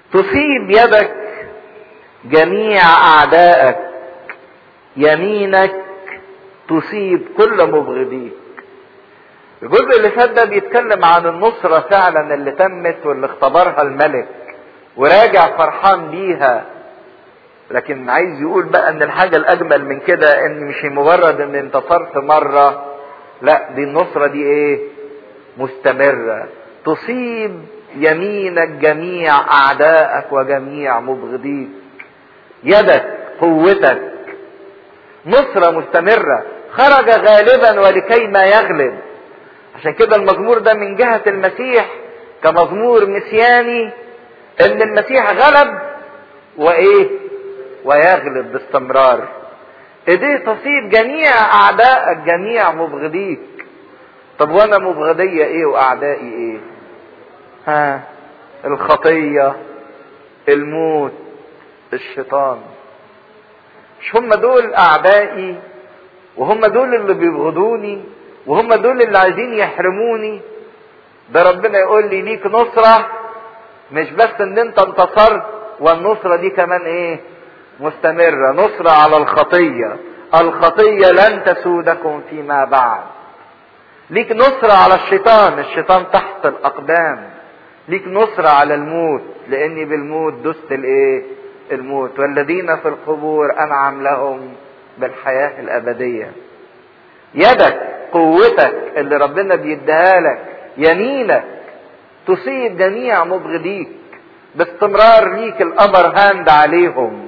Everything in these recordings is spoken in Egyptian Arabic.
تصيب يدك جميع اعدائك يمينك تصيب كل مبغضيك الجزء اللي فات ده بيتكلم عن النصرة فعلا اللي تمت واللي اختبرها الملك وراجع فرحان بيها لكن عايز يقول بقى ان الحاجة الاجمل من كده ان مش مجرد ان انتصرت مرة لا دي النصرة دي ايه مستمرة تصيب يمينك جميع اعدائك وجميع مبغضيك يدك قوتك نصرة مستمرة خرج غالبا ولكي ما يغلب عشان كده المزمور ده من جهة المسيح كمزمور مسياني ان المسيح غلب وايه ويغلب باستمرار ايديه تصيب جميع اعدائك جميع مبغضيك طب وانا مبغضية ايه واعدائي ايه ها الخطية الموت الشيطان مش هم دول اعدائي وهم دول اللي بيبغضوني وهم دول اللي عايزين يحرموني ده ربنا يقول لي ليك نصرة مش بس ان انت انتصرت والنصرة دي كمان ايه مستمرة نصرة على الخطية الخطية لن تسودكم فيما بعد ليك نصرة على الشيطان الشيطان تحت الأقدام ليك نصرة على الموت لأني بالموت دست الإيه الموت والذين في القبور أنعم لهم بالحياة الأبدية يدك قوتك اللي ربنا بيديها لك يمينك تصيب جميع مبغضيك باستمرار ليك الأبر هاند عليهم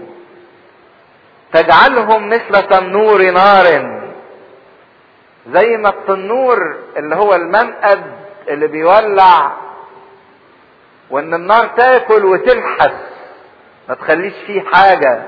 تجعلهم مثل تنور نار زي ما التنور اللي هو المنقد اللي بيولع وان النار تاكل وتلحس ما تخليش فيه حاجة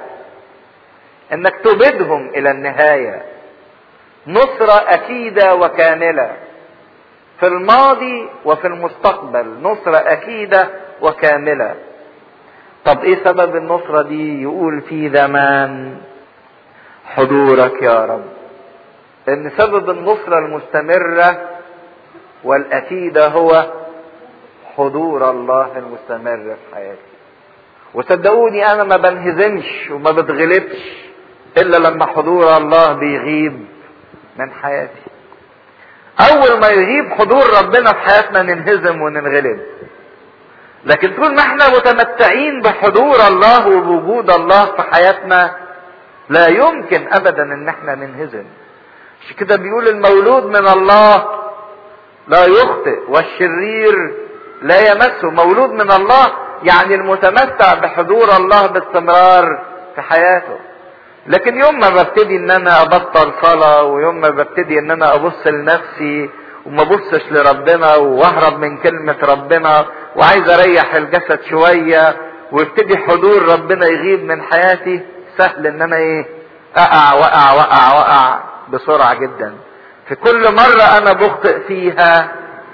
انك تبيدهم الى النهاية نصرة اكيدة وكاملة في الماضي وفي المستقبل نصرة اكيدة وكاملة طب ايه سبب النصرة دي يقول في زمان حضورك يا رب ان سبب النصرة المستمرة والاكيدة هو حضور الله المستمر في حياتي وصدقوني انا ما بنهزمش وما بتغلبش الا لما حضور الله بيغيب من حياتي اول ما يغيب حضور ربنا في حياتنا ننهزم وننغلب لكن طول ما احنا متمتعين بحضور الله وبوجود الله في حياتنا لا يمكن ابدا ان احنا ننهزم مش كده بيقول المولود من الله لا يخطئ والشرير لا يمسه مولود من الله يعني المتمتع بحضور الله باستمرار في حياته لكن يوم ما ببتدي ان انا ابطل صلاة ويوم ما ببتدي ان انا ابص لنفسي وما ابصش لربنا واهرب من كلمة ربنا وعايز اريح الجسد شوية ويبتدي حضور ربنا يغيب من حياتي سهل ان انا ايه اقع وقع وقع وقع بسرعة جدا في كل مرة انا بخطئ فيها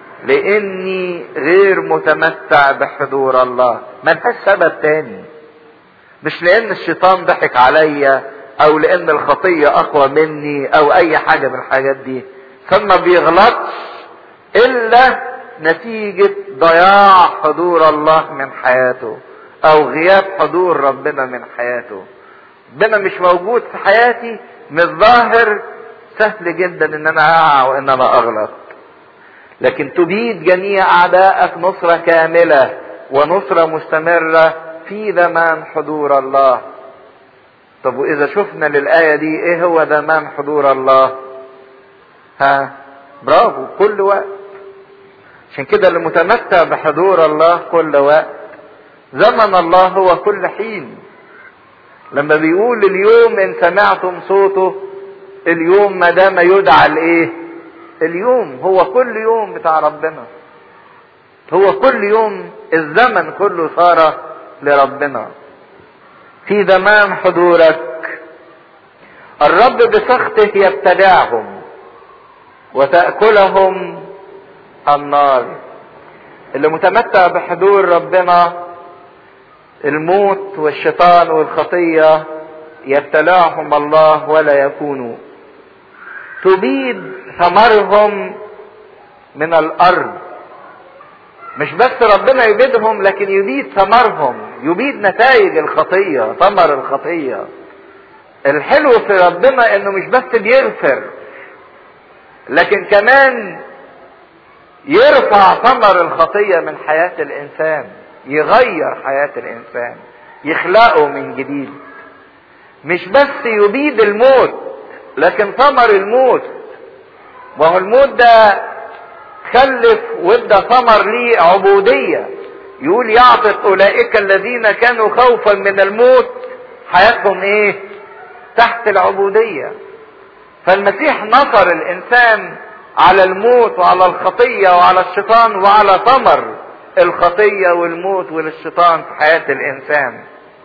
لاني غير متمتع بحضور الله ملهاش سبب تاني مش لان الشيطان ضحك عليا او لان الخطية اقوى مني او اي حاجة من الحاجات دي فما بيغلطش الا نتيجة ضياع حضور الله من حياته او غياب حضور ربنا من حياته ربنا مش موجود في حياتي مش ظاهر سهل جدا ان انا اقع وان انا اغلط لكن تبيد جميع اعدائك نصرة كاملة ونصرة مستمرة في زمان حضور الله طب واذا شفنا للآية دي ايه هو زمان حضور الله ها برافو كل وقت عشان كده اللي متمتع بحضور الله كل وقت زمن الله هو كل حين لما بيقول اليوم ان سمعتم صوته اليوم ما دام يدعى الايه اليوم هو كل يوم بتاع ربنا هو كل يوم الزمن كله صار لربنا في زمان حضورك الرب بسخطه يبتدعهم وتأكلهم النار اللي متمتع بحضور ربنا الموت والشيطان والخطية يبتلعهم الله ولا يكونوا تبيد ثمرهم من الارض مش بس ربنا يبيدهم لكن يبيد ثمرهم يبيد نتائج الخطية ثمر الخطية الحلو في ربنا انه مش بس بيغفر لكن كمان يرفع ثمر الخطية من حياة الانسان يغير حياة الانسان يخلقه من جديد مش بس يبيد الموت لكن ثمر الموت وهو الموت ده خلف وادى ثمر ليه عبودية يقول يعطف اولئك الذين كانوا خوفا من الموت حياتهم ايه تحت العبودية فالمسيح نصر الانسان على الموت وعلى الخطية وعلى الشيطان وعلى ثمر الخطية والموت والشيطان في حياة الانسان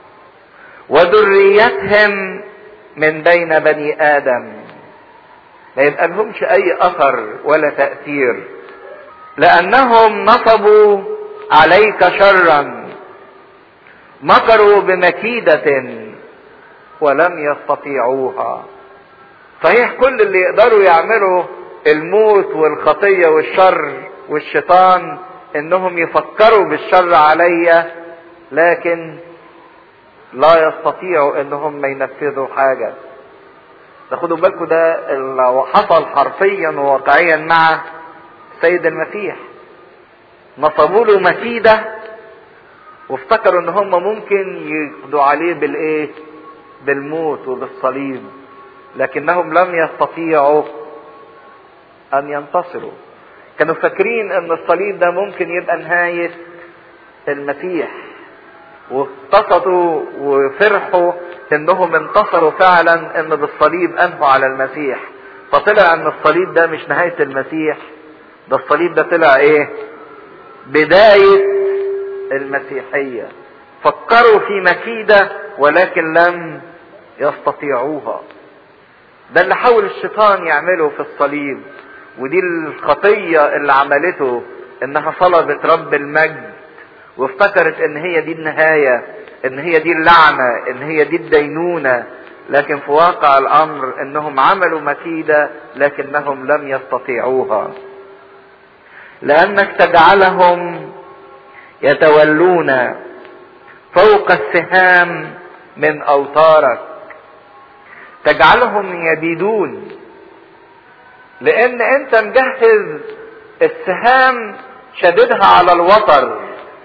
وذريتهم من بين بني ادم ما يبقى لهمش اي اثر ولا تأثير لانهم نصبوا عليك شرا مكروا بمكيدة ولم يستطيعوها صحيح كل اللي يقدروا يعملوا الموت والخطية والشر والشيطان انهم يفكروا بالشر عليا لكن لا يستطيعوا انهم ينفذوا حاجة تاخدوا بالكم ده اللي حصل حرفيا وواقعيا مع سيد المسيح نصبوا له مكيدة وافتكروا ان هم ممكن يقضوا عليه بالايه بالموت وبالصليب لكنهم لم يستطيعوا ان ينتصروا كانوا فاكرين ان الصليب ده ممكن يبقى نهاية المسيح واقتصدوا وفرحوا انهم انتصروا فعلا ان بالصليب انهوا على المسيح فطلع ان الصليب ده مش نهاية المسيح ده الصليب ده طلع ايه بداية المسيحية فكروا في مكيدة ولكن لم يستطيعوها ده اللي حاول الشيطان يعمله في الصليب ودي الخطية اللي عملته انها صلبت رب المجد وافتكرت ان هي دي النهاية ان هي دي اللعنة ان هي دي الدينونة لكن في واقع الامر انهم عملوا مكيدة لكنهم لم يستطيعوها لانك تجعلهم يتولون فوق السهام من اوتارك تجعلهم يبيدون لان انت مجهز السهام شددها على الوتر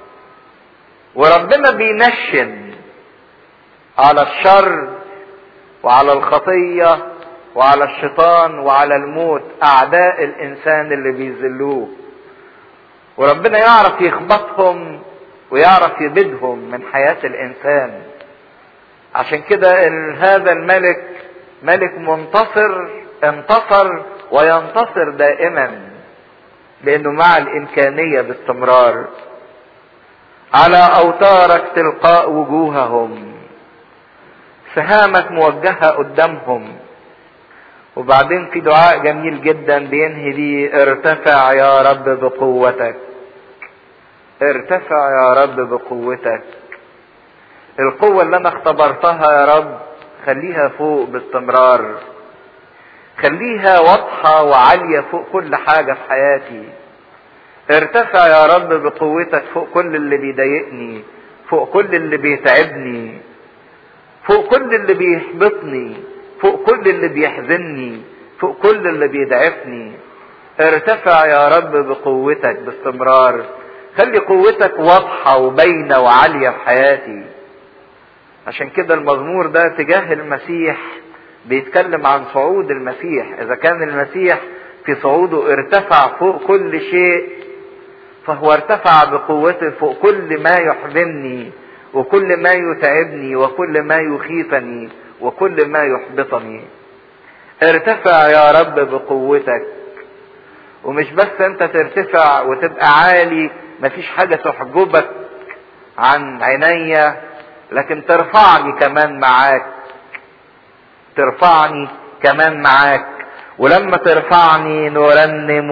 وربنا بينشن على الشر وعلى الخطية وعلى الشيطان وعلى الموت اعداء الانسان اللي بيذلوه وربنا يعرف يخبطهم ويعرف يبيدهم من حياة الانسان عشان كده هذا الملك ملك منتصر انتصر وينتصر دائما لانه مع الامكانية باستمرار على اوتارك تلقاء وجوههم سهامك موجهة قدامهم وبعدين في دعاء جميل جدا بينهي بيه ارتفع يا رب بقوتك ارتفع يا رب بقوتك القوة اللي انا اختبرتها يا رب خليها فوق باستمرار خليها واضحة وعالية فوق كل حاجة في حياتي ارتفع يا رب بقوتك فوق كل اللي بيضايقني فوق كل اللي بيتعبني فوق كل اللي بيحبطني فوق كل اللي بيحزنني فوق كل اللي بيضعفني ارتفع يا رب بقوتك باستمرار خلي قوتك واضحة وباينة وعالية في حياتي عشان كده المزمور ده تجاه المسيح بيتكلم عن صعود المسيح اذا كان المسيح في صعوده ارتفع فوق كل شيء فهو ارتفع بقوته فوق كل ما يحزنني وكل ما يتعبني وكل ما يخيفني وكل ما يحبطني ارتفع يا رب بقوتك ومش بس انت ترتفع وتبقى عالي مفيش حاجة تحجبك عن عينيا لكن ترفعني كمان معاك ترفعني كمان معاك ولما ترفعني نرنم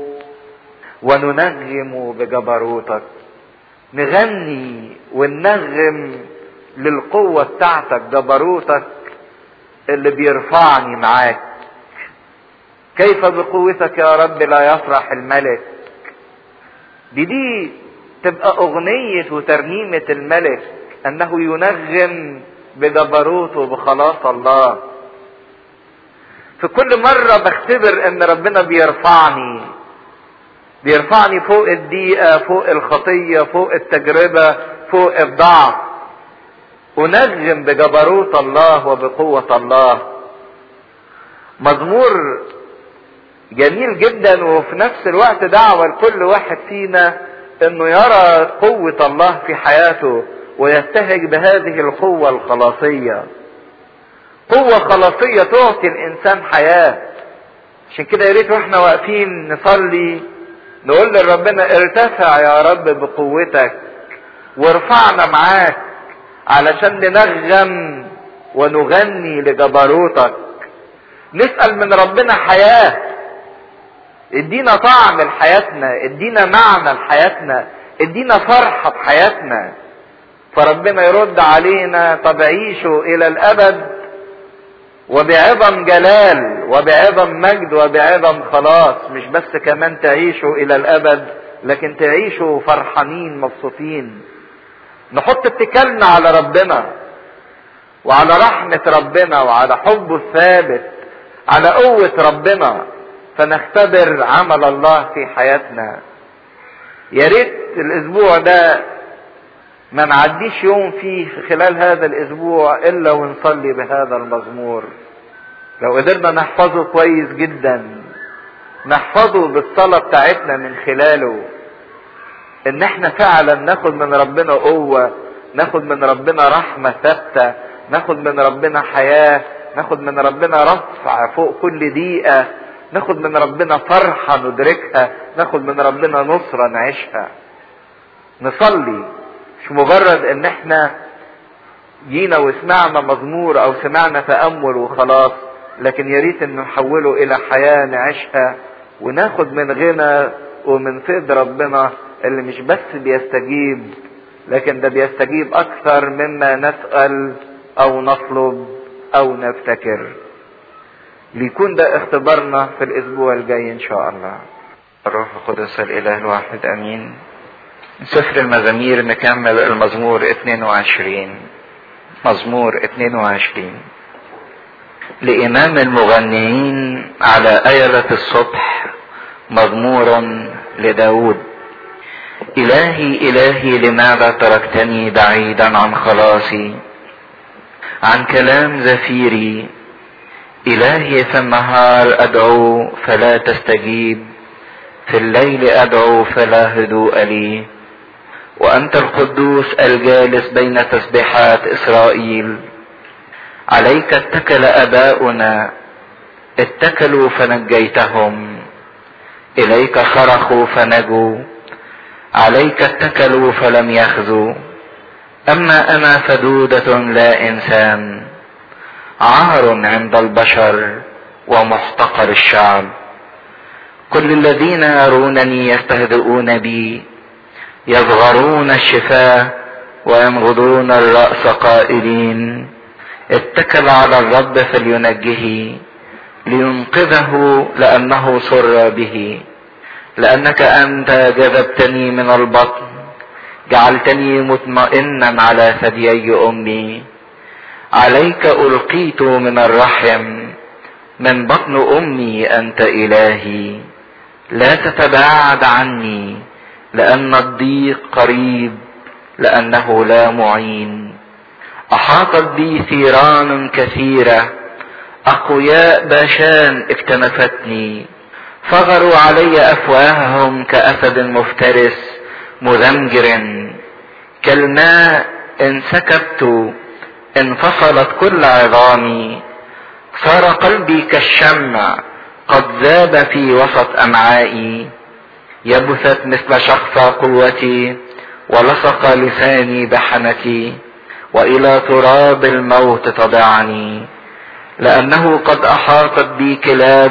وننغم بجبروتك نغني وننغم للقوة بتاعتك جبروتك اللي بيرفعني معاك كيف بقوتك يا رب لا يفرح الملك دي دي تبقى أغنية وترنيمة الملك انه ينغم بجبروته بخلاص الله في كل مرة بختبر ان ربنا بيرفعني بيرفعني فوق الضيقة فوق الخطية فوق التجربة فوق الضعف انغم بجبروت الله وبقوة الله مزمور جميل جدا وفي نفس الوقت دعوة لكل واحد فينا انه يرى قوة الله في حياته ويبتهج بهذه القوة الخلاصية قوة خلاصية تعطي الانسان حياة عشان كده يا ريت واحنا واقفين نصلي نقول لربنا ارتفع يا رب بقوتك وارفعنا معاك علشان ننغم ونغني لجبروتك نسأل من ربنا حياة ادينا طعم لحياتنا ادينا معنى لحياتنا ادينا فرحة بحياتنا فربنا يرد علينا طب عيشوا الى الابد وبعظم جلال وبعظم مجد وبعظم خلاص مش بس كمان تعيشوا الى الابد لكن تعيشوا فرحانين مبسوطين نحط اتكالنا على ربنا وعلى رحمة ربنا وعلى حبه الثابت على قوة ربنا فنختبر عمل الله في حياتنا يا ريت الاسبوع ده ما نعديش يوم فيه خلال هذا الاسبوع الا ونصلي بهذا المزمور لو قدرنا نحفظه كويس جدا نحفظه بالصلاة بتاعتنا من خلاله ان احنا فعلا ناخد من ربنا قوة ناخد من ربنا رحمة ثابتة ناخد من ربنا حياة ناخد من ربنا رفع فوق كل دقيقة ناخد من ربنا فرحة ندركها ناخد من ربنا نصرة نعيشها نصلي مش مجرد ان احنا جينا وسمعنا مزمور او سمعنا تأمل وخلاص لكن يا ريت ان نحوله الى حياة نعيشها وناخد من غنى ومن فيض ربنا اللي مش بس بيستجيب لكن ده بيستجيب اكثر مما نسأل او نطلب او نفتكر ليكون ده اختبارنا في الاسبوع الجاي ان شاء الله الروح القدس الاله الواحد امين سفر المزامير نكمل المزمور 22 مزمور 22 لإمام المغنيين على أيلة الصبح مزمور لداود إلهي إلهي لماذا تركتني بعيدا عن خلاصي عن كلام زفيري إلهي في النهار أدعو فلا تستجيب في الليل أدعو فلا هدوء لي وأنت القدوس الجالس بين تسبيحات إسرائيل عليك اتكل اباؤنا اتكلوا فنجيتهم اليك صرخوا فنجوا عليك اتكلوا فلم يخزوا اما انا فدودة لا انسان عار عند البشر ومحتقر الشعب كل الذين يرونني يستهزئون بي يصغرون الشفاه وينغضون الرأس قائلين اتكل على الرب فلينجه لينقذه لانه سر به لانك انت جذبتني من البطن جعلتني مطمئنا على ثديي امي عليك القيت من الرحم من بطن امي انت الهي لا تتباعد عني لان الضيق قريب لانه لا معين احاطت بي ثيران كثيره اقوياء باشان اكتنفتني فغروا علي افواههم كاسد مفترس مذمجر كالماء ان سكبت انفصلت كل عظامي صار قلبي كالشمع قد ذاب في وسط امعائي يبثت مثل شخص قوتي ولصق لساني بحنكي والى تراب الموت تضعني لانه قد احاطت بي كلاب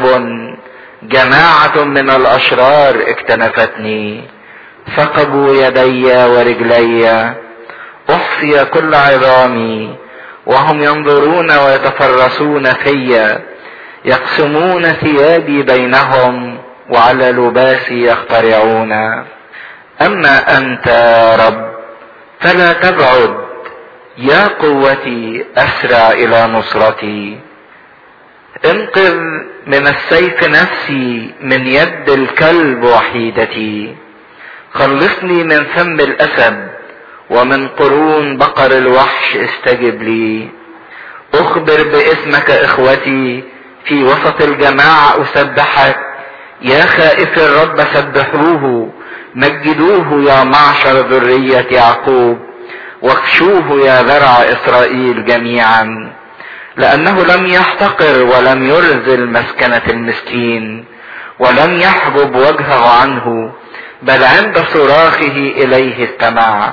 جماعه من الاشرار اكتنفتني ثقبوا يدي ورجلي احصي كل عظامي وهم ينظرون ويتفرسون في يقسمون ثيابي بينهم وعلى لباسي يخترعون اما انت يا رب فلا تبعد يا قوتي اسرع الى نصرتي انقذ من السيف نفسي من يد الكلب وحيدتي خلصني من فم الاسد ومن قرون بقر الوحش استجب لي اخبر باسمك اخوتي في وسط الجماعة اسبحك يا خائف الرب سبحوه مجدوه يا معشر ذرية يعقوب واخشوه يا ذرع اسرائيل جميعا لانه لم يحتقر ولم يرزل مسكنة المسكين ولم يحجب وجهه عنه بل عند صراخه اليه استمع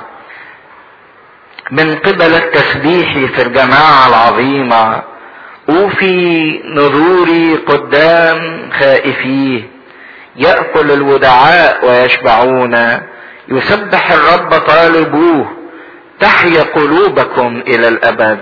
من قبل التسبيح في الجماعة العظيمة اوفي نذوري قدام خائفيه يأكل الودعاء ويشبعون يسبح الرب طالبوه تحيا قلوبكم الى الابد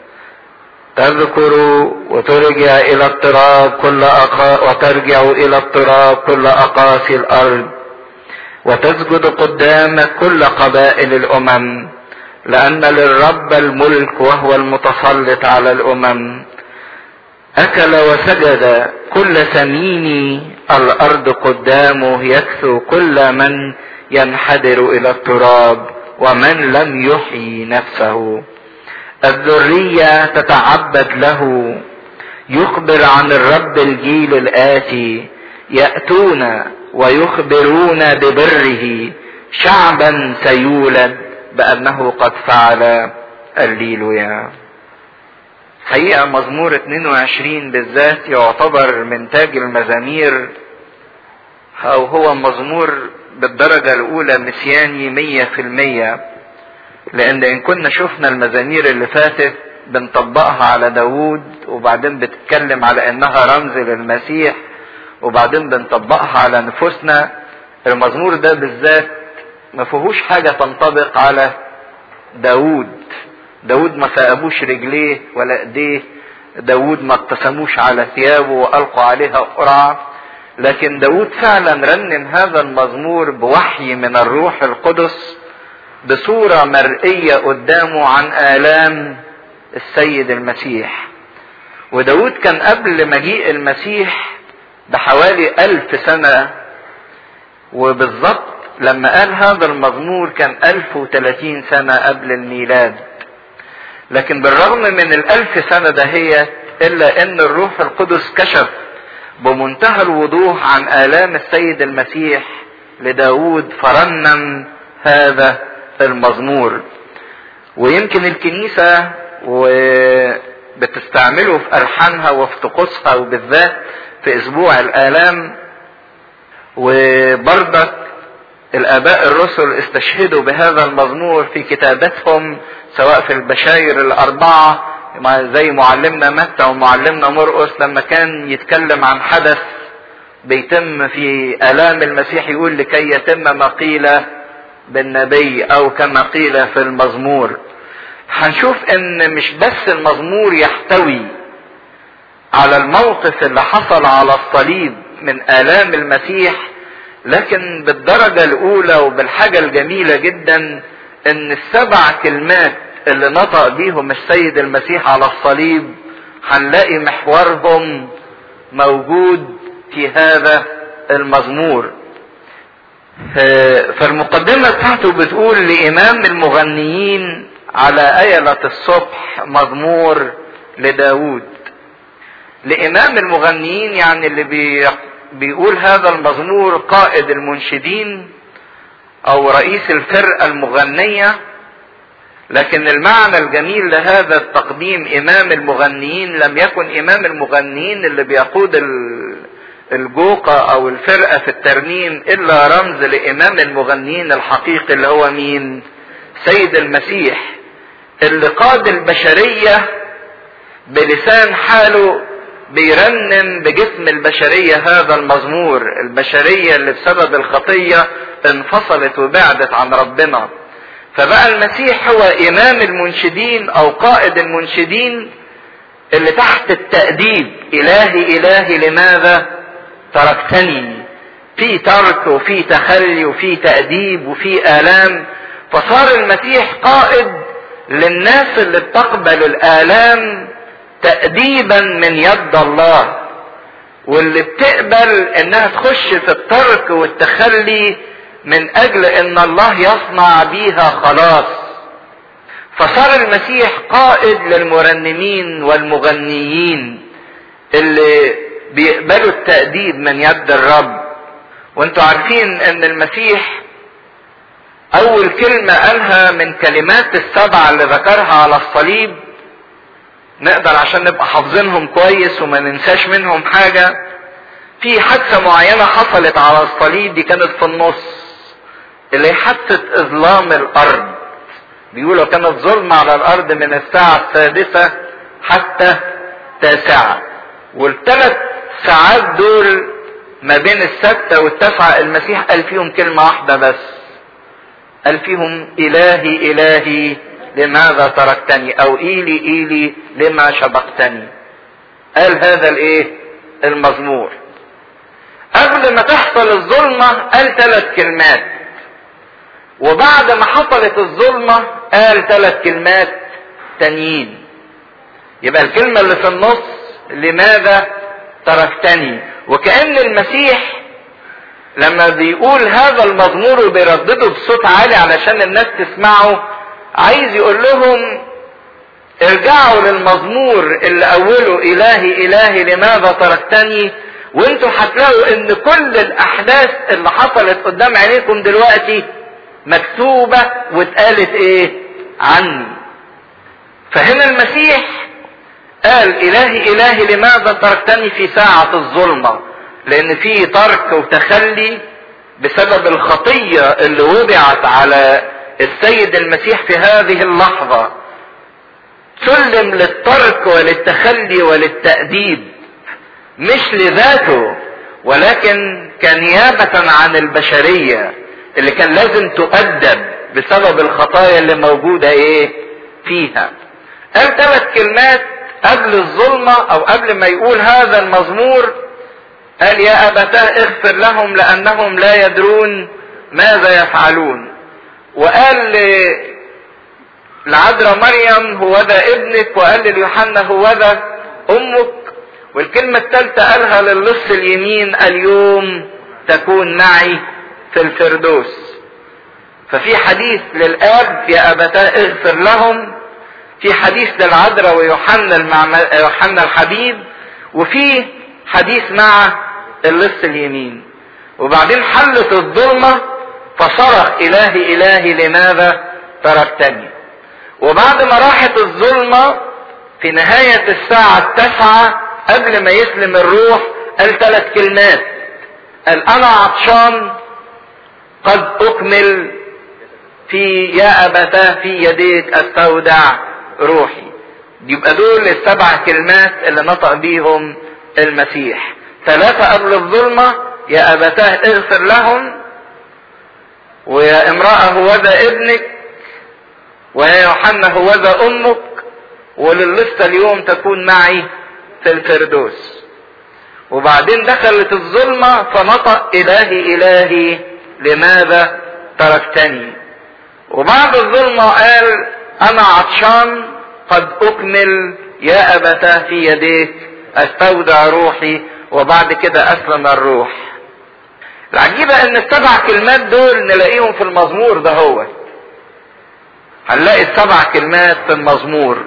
تذكروا وترجع الى التراب كل أقا وترجع الى التراب كل اقاصي الارض وتسجد قدامك كل قبائل الامم لان للرب الملك وهو المتسلط على الامم اكل وسجد كل سمين الارض قدامه يكثو كل من ينحدر الى التراب ومن لم يحيي نفسه الذرية تتعبد له يخبر عن الرب الجيل الآتي يأتون ويخبرون ببره شعبا سيولد بأنه قد فعل الليلويا حقيقة مزمور 22 بالذات يعتبر من تاج المزامير أو هو مزمور بالدرجة الأولى مسياني مية في المية لأن إن كنا شفنا المزامير اللي فاتت بنطبقها على داوود وبعدين بتتكلم على إنها رمز للمسيح وبعدين بنطبقها على نفوسنا المزمور ده بالذات ما فيهوش حاجة تنطبق على داوود داود ما سأبوش رجليه ولا ايديه داود ما ابتسموش على ثيابه والقوا عليها قرعه لكن داود فعلا رنم هذا المزمور بوحي من الروح القدس بصورة مرئية قدامه عن آلام السيد المسيح وداود كان قبل مجيء المسيح بحوالي ألف سنة وبالضبط لما قال هذا المزمور كان ألف وثلاثين سنة قبل الميلاد لكن بالرغم من الألف سنة دهيت إلا أن الروح القدس كشف بمنتهى الوضوح عن آلام السيد المسيح لداود فرنم هذا المزمور ويمكن الكنيسة بتستعمله في ألحانها وفي طقوسها وبالذات في أسبوع الآلام وبرضك الآباء الرسل استشهدوا بهذا المزمور في كتابتهم سواء في البشاير الأربعة زي معلمنا متى ومعلمنا مرقس لما كان يتكلم عن حدث بيتم في آلام المسيح يقول لكي يتم ما قيل بالنبي أو كما قيل في المزمور هنشوف ان مش بس المزمور يحتوي على الموقف اللي حصل على الصليب من آلام المسيح لكن بالدرجة الأولى وبالحاجة الجميلة جدا ان السبع كلمات اللي نطق بيهم السيد المسيح على الصليب هنلاقي محورهم موجود في هذا المزمور فالمقدمة بتاعته بتقول لإمام المغنيين على أيلة الصبح مزمور لداود لإمام المغنيين يعني اللي بي بيقول هذا المزمور قائد المنشدين أو رئيس الفرقة المغنية لكن المعنى الجميل لهذا التقديم إمام المغنيين لم يكن إمام المغنيين اللي بيقود الجوقة أو الفرقة في الترنيم إلا رمز لإمام المغنيين الحقيقي اللي هو مين؟ سيد المسيح اللي قاد البشرية بلسان حاله بيرنم بجسم البشرية هذا المزمور البشرية اللي بسبب الخطية انفصلت وبعدت عن ربنا فبقى المسيح هو إمام المنشدين أو قائد المنشدين اللي تحت التأديب إلهي إلهي لماذا تركتني في ترك وفي تخلي وفي تأديب وفي آلام فصار المسيح قائد للناس اللي بتقبل الآلام تأديبا من يد الله واللي بتقبل انها تخش في الترك والتخلي من اجل ان الله يصنع بيها خلاص فصار المسيح قائد للمرنمين والمغنيين اللي بيقبلوا التأديب من يد الرب وانتوا عارفين ان المسيح اول كلمة قالها من كلمات السبعة اللي ذكرها على الصليب نقدر عشان نبقى حافظينهم كويس وما ننساش منهم حاجة في حادثة معينة حصلت على الصليب دي كانت في النص اللي هي حادثة اظلام الارض بيقولوا كانت ظلمة على الارض من الساعة السادسة حتى تاسعة والثلاث ساعات دول ما بين الستة والتسعة المسيح قال فيهم كلمة واحدة بس قال فيهم إلهي إلهي لماذا تركتني أو إيلي إيلي لما شبقتني قال هذا الإيه المزمور قبل ما تحصل الظلمة قال ثلاث كلمات وبعد ما حصلت الظلمة قال ثلاث كلمات تانيين يبقى الكلمة اللي في النص لماذا تركتني وكأن المسيح لما بيقول هذا المزمور وبيردده بصوت عالي علشان الناس تسمعه عايز يقول لهم ارجعوا للمزمور اللي اوله الهي الهي لماذا تركتني وانتوا هتلاقوا ان كل الاحداث اللي حصلت قدام عينيكم دلوقتي مكتوبة واتقالت ايه عني فهنا المسيح قال الهي الهي لماذا تركتني في ساعة الظلمة لان في ترك وتخلي بسبب الخطية اللي وضعت على السيد المسيح في هذه اللحظة سلم للترك وللتخلي وللتأديب مش لذاته ولكن كنيابة عن البشرية اللي كان لازم تؤدب بسبب الخطايا اللي موجودة ايه فيها قال ثلاث كلمات قبل الظلمة او قبل ما يقول هذا المزمور قال يا ابتاه اغفر لهم لانهم لا يدرون ماذا يفعلون وقال لعذراء مريم هو ذا ابنك وقال ليوحنا هو ذا امك والكلمة الثالثة قالها للص اليمين اليوم تكون معي في الفردوس ففي حديث للاب يا ابتاه اغفر لهم في حديث للعذراء ويوحنا المعم... يوحنا الحبيب وفي حديث مع اللص اليمين وبعدين حلت الظلمة فصرخ إلهي إلهي لماذا تركتني وبعد ما راحت الظلمة في نهاية الساعة التاسعة قبل ما يسلم الروح قال ثلاث كلمات قال أنا عطشان قد أكمل في يا أبتاه في يديك أستودع روحي يبقى دول السبع كلمات اللي نطق بيهم المسيح ثلاثة قبل الظلمة يا أبتاه اغفر لهم ويا امرأة هوذا ابنك ويا يوحنا هوذا أمك وللسه اليوم تكون معي في الفردوس وبعدين دخلت الظلمة فنطق إلهي إلهي لماذا تركتني وبعد الظلمة قال أنا عطشان قد أكمل يا أبتاه في يديك أستودع روحي وبعد كده أسلم الروح العجيبة ان السبع كلمات دول نلاقيهم في المزمور ده هو هنلاقي السبع كلمات في المزمور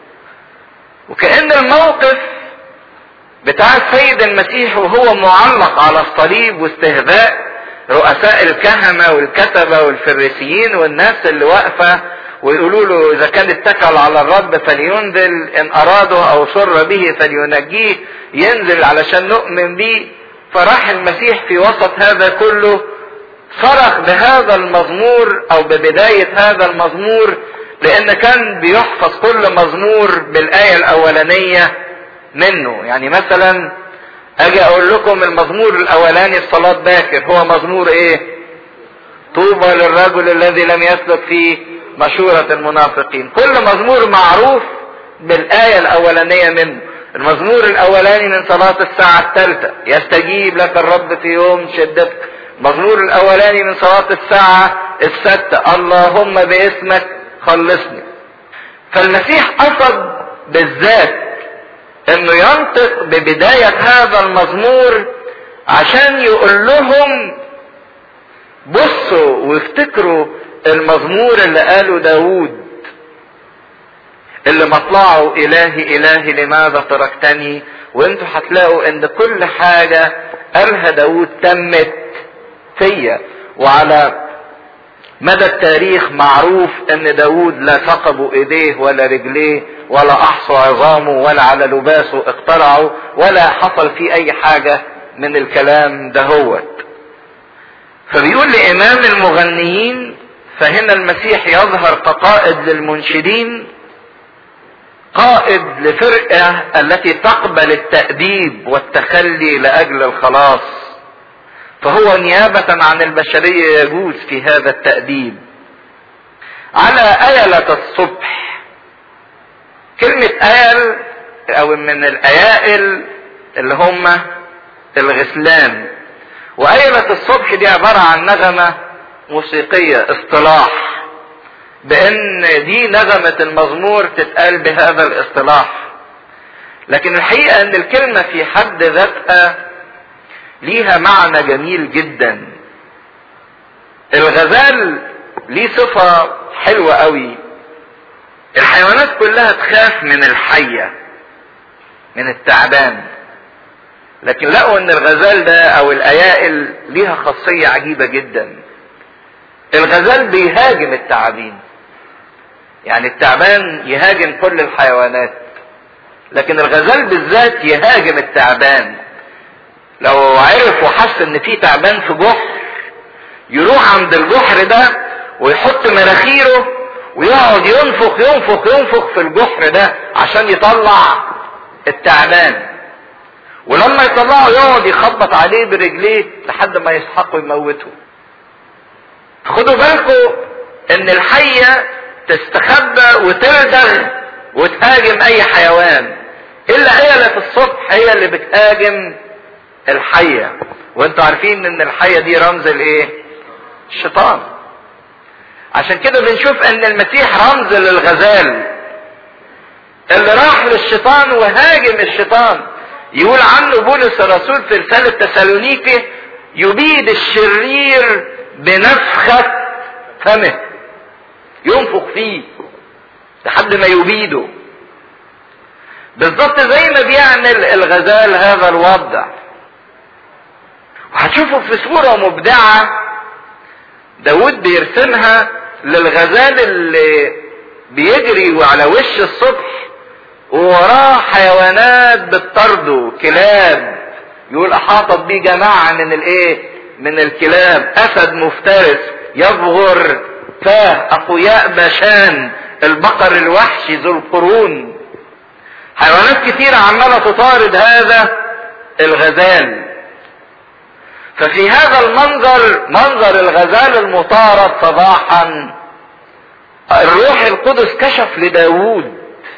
وكأن الموقف بتاع السيد المسيح وهو معلق على الصليب واستهزاء رؤساء الكهنة والكتبة والفريسيين والناس اللي واقفة ويقولوا له اذا كان اتكل على الرب فلينزل ان اراده او سر به فلينجيه ينزل علشان نؤمن به فراح المسيح في وسط هذا كله صرخ بهذا المزمور او ببداية هذا المزمور لان كان بيحفظ كل مزمور بالاية الاولانية منه يعني مثلا اجي اقول لكم المزمور الاولاني الصلاة باكر هو مزمور ايه طوبى للرجل الذي لم يسلك في مشورة المنافقين كل مزمور معروف بالاية الاولانية منه المزمور الاولاني من صلاة الساعة الثالثة يستجيب لك الرب في يوم شدتك المزمور الاولاني من صلاة الساعة الستة اللهم باسمك خلصني فالمسيح قصد بالذات انه ينطق ببداية هذا المزمور عشان يقول لهم بصوا وافتكروا المزمور اللي قاله داود اللي مطلعه الهي الهي لماذا تركتني وانتوا هتلاقوا ان كل حاجة قالها داود تمت فيا وعلى مدى التاريخ معروف ان داود لا ثقبوا ايديه ولا رجليه ولا احصوا عظامه ولا على لباسه اقترعوا ولا حصل فيه اي حاجة من الكلام دهوت فبيقول لامام المغنيين فهنا المسيح يظهر كقائد للمنشدين قائد لفرقة التي تقبل التأديب والتخلي لأجل الخلاص فهو نيابة عن البشرية يجوز في هذا التأديب على أيلة الصبح كلمة أيل أو من الأيائل اللي هم الغسلان وأيلة الصبح دي عبارة عن نغمة موسيقية اصطلاح بأن دي نغمة المزمور تتقال بهذا الاصطلاح لكن الحقيقة أن الكلمة في حد ذاتها ليها معنى جميل جدا الغزال ليه صفة حلوة قوي الحيوانات كلها تخاف من الحية من التعبان لكن لقوا ان الغزال ده او الايائل ليها خاصية عجيبة جدا الغزال بيهاجم التعابين يعني التعبان يهاجم كل الحيوانات لكن الغزال بالذات يهاجم التعبان لو عرف وحس ان في تعبان في جحر يروح عند الجحر ده ويحط مناخيره ويقعد ينفخ ينفخ ينفخ في الجحر ده عشان يطلع التعبان ولما يطلعه يقعد يخبط عليه برجليه لحد ما يسحقه يموته خدوا بالكم ان الحية تستخبى وتلدغ وتهاجم اي حيوان الا هي في الصبح هي اللي بتهاجم الحية وانتوا عارفين ان الحية دي رمز الايه الشيطان عشان كده بنشوف ان المسيح رمز للغزال اللي راح للشيطان وهاجم الشيطان يقول عنه بولس الرسول في رسالة تسالونيكي يبيد الشرير بنفخة فمه ينفخ فيه لحد ما يبيده بالظبط زي ما بيعمل الغزال هذا الوضع وهتشوفوا في صورة مبدعة داود بيرسمها للغزال اللي بيجري على وش الصبح ووراه حيوانات بتطرده كلاب يقول احاطت بيه جماعة من الايه من الكلاب اسد مفترس يبغر فاه اقوياء باشان البقر الوحشي ذو القرون حيوانات كتيرة عمالة تطارد هذا الغزال ففي هذا المنظر منظر الغزال المطارد صباحا الروح القدس كشف لداود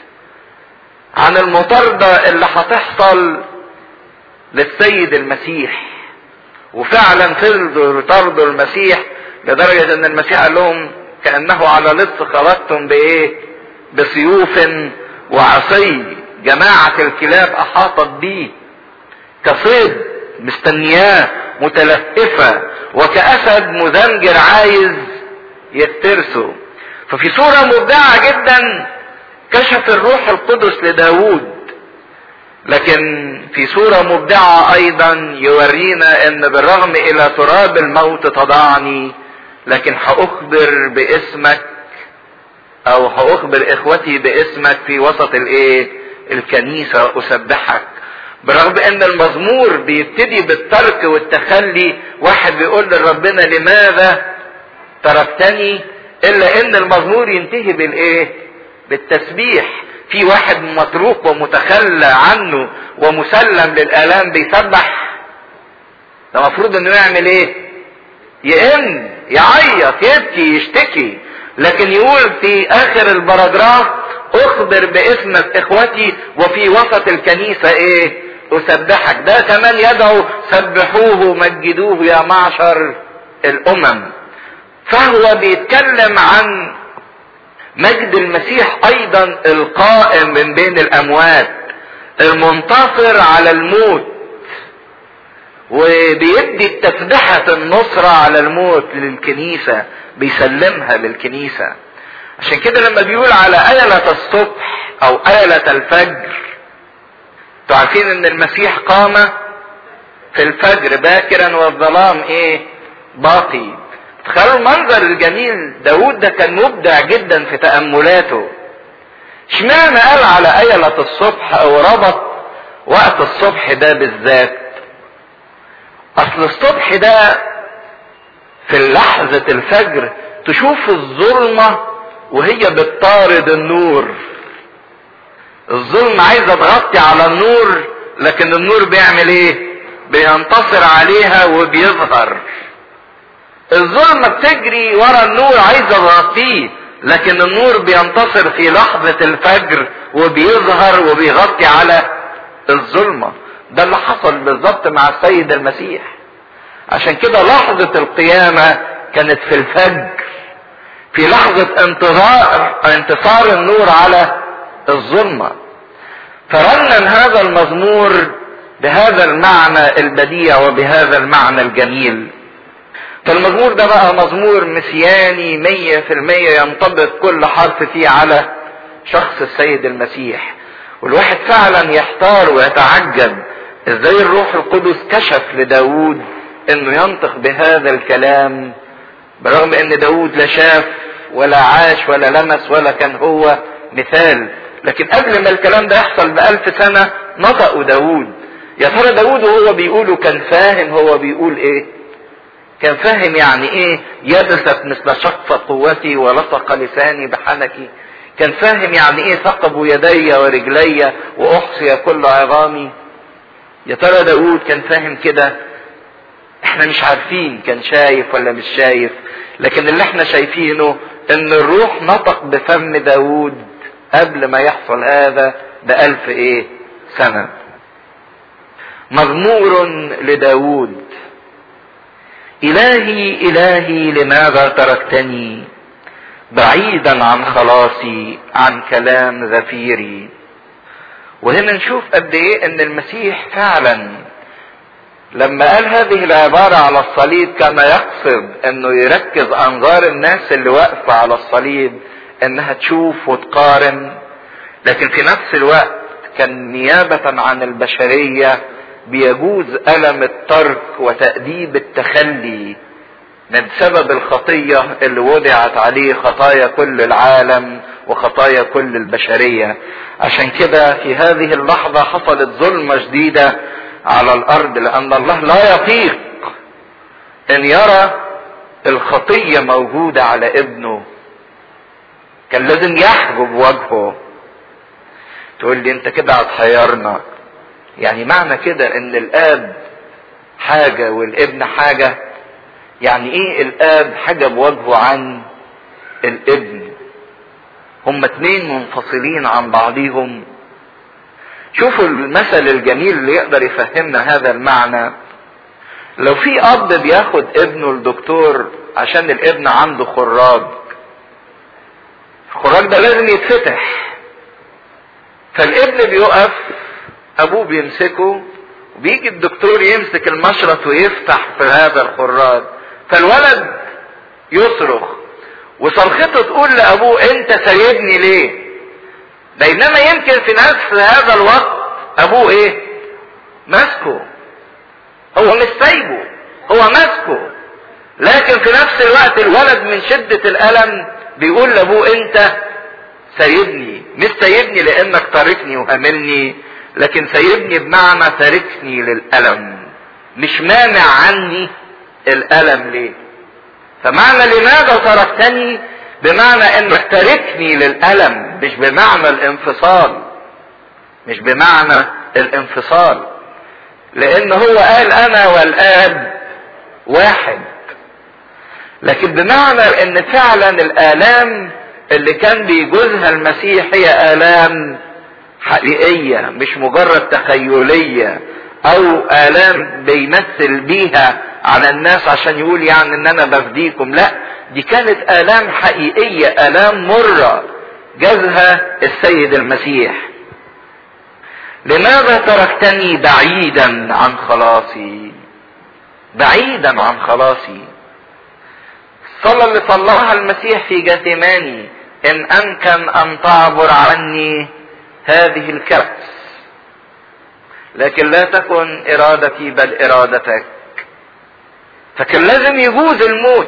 عن المطاردة اللي هتحصل للسيد المسيح وفعلا فضلوا يطاردوا المسيح لدرجة ان المسيح قال لهم كأنه على لص خرجتم بايه بسيوف وعصي جماعة الكلاب احاطت بيه كصيد مستنياه متلهفة وكأسد مزمجر عايز يفترسه ففي صورة مبدعة جدا كشف الروح القدس لداود لكن في صورة مبدعة ايضا يورينا ان بالرغم الى تراب الموت تضعني لكن هاخبر باسمك او هاخبر اخوتي باسمك في وسط الايه الكنيسة اسبحك برغم ان المزمور بيبتدي بالترك والتخلي واحد بيقول لربنا لماذا تركتني الا ان المزمور ينتهي بالايه بالتسبيح في واحد متروك ومتخلى عنه ومسلم للالام بيسبح ده المفروض انه يعمل ايه يئن يعيط يبكي يشتكي لكن يقول في اخر البراجراف اخبر باسمك اخوتي وفي وسط الكنيسة ايه اسبحك ده كمان يدعو سبحوه مجدوه يا معشر الامم فهو بيتكلم عن مجد المسيح ايضا القائم من بين الاموات المنتصر على الموت وبيدي التسبحة النصرة على الموت للكنيسة بيسلمها للكنيسة عشان كده لما بيقول على آلة الصبح او آلة الفجر انتوا عارفين ان المسيح قام في الفجر باكرا والظلام ايه باقي تخيلوا المنظر الجميل داود ده كان مبدع جدا في تأملاته اشمعنى قال على آيلة الصبح او ربط وقت الصبح ده بالذات اصل الصبح ده في لحظة الفجر تشوف الظلمة وهي بتطارد النور الظلمة عايزة تغطي على النور لكن النور بيعمل ايه بينتصر عليها وبيظهر الظلمة بتجري ورا النور عايزة تغطيه لكن النور بينتصر في لحظة الفجر وبيظهر وبيغطي على الظلمة ده اللي حصل بالظبط مع السيد المسيح عشان كده لحظة القيامة كانت في الفجر في لحظة انتظار انتصار النور على الظلمة فرنم هذا المزمور بهذا المعنى البديع وبهذا المعنى الجميل فالمزمور ده بقى مزمور مسياني مية في المية ينطبق كل حرف فيه على شخص السيد المسيح والواحد فعلا يحتار ويتعجب ازاي الروح القدس كشف لداود انه ينطق بهذا الكلام برغم ان داود لا شاف ولا عاش ولا لمس ولا كان هو مثال لكن قبل ما الكلام ده يحصل بألف سنة نطقوا داود يا ترى داود وهو بيقوله كان فاهم هو بيقول ايه كان فاهم يعني ايه يبست مثل شق قوتي ولصق لساني بحنكي كان فاهم يعني ايه ثقب يدي ورجلي واحصي كل عظامي يا ترى داود كان فاهم كده احنا مش عارفين كان شايف ولا مش شايف لكن اللي احنا شايفينه ان الروح نطق بفم داود قبل ما يحصل هذا بألف ايه سنة مزمور لداود إلهي إلهي لماذا تركتني بعيدا عن خلاصي عن كلام زفيري وهنا نشوف قد ايه ان المسيح فعلا لما قال هذه العبارة على الصليب كان يقصد انه يركز انظار الناس اللي واقفة على الصليب انها تشوف وتقارن لكن في نفس الوقت كان نيابة عن البشرية بيجوز ألم الترك وتأديب التخلي من سبب الخطية اللي وضعت عليه خطايا كل العالم وخطايا كل البشرية عشان كده في هذه اللحظة حصلت ظلمة شديدة على الأرض لأن الله لا يطيق أن يرى الخطية موجودة على ابنه كان لازم يحجب وجهه تقول لي انت كده هتحيرنا يعني معنى كده ان الاب حاجة والابن حاجة يعني ايه الاب حجب وجهه عن الابن هما اتنين منفصلين عن بعضهم شوفوا المثل الجميل اللي يقدر يفهمنا هذا المعنى لو في اب بياخد ابنه الدكتور عشان الابن عنده خراج الخراج ده لازم يتفتح فالابن بيقف ابوه بيمسكه وبيجي الدكتور يمسك المشرط ويفتح في هذا الخراج فالولد يصرخ وصرخته تقول لابوه انت سايبني ليه بينما يمكن في نفس هذا الوقت ابوه ايه ماسكه هو مش سايبه هو ماسكه لكن في نفس الوقت الولد من شدة الألم بيقول لأبوه أنت سايبني مش سايبني لأنك تاركني وهملني لكن سايبني بمعنى تاركني للألم مش مانع عني الألم ليه فمعنى لماذا تركتني بمعنى انك تاركني للألم مش بمعنى الانفصال مش بمعنى الانفصال لان هو قال انا والاب واحد لكن بمعنى ان فعلا الالام اللي كان بيجوزها المسيح هي الام حقيقية مش مجرد تخيلية او الام بيمثل بيها على الناس عشان يقول يعني ان انا بفديكم لا دي كانت آلام حقيقية آلام مرة جازها السيد المسيح لماذا تركتني بعيدا عن خلاصي بعيدا عن خلاصي الصلاة اللي صلاها المسيح في جثماني إن أمكن أن تعبر عني هذه الكأس لكن لا تكن إرادتي بل إرادتك فكان لازم يجوز الموت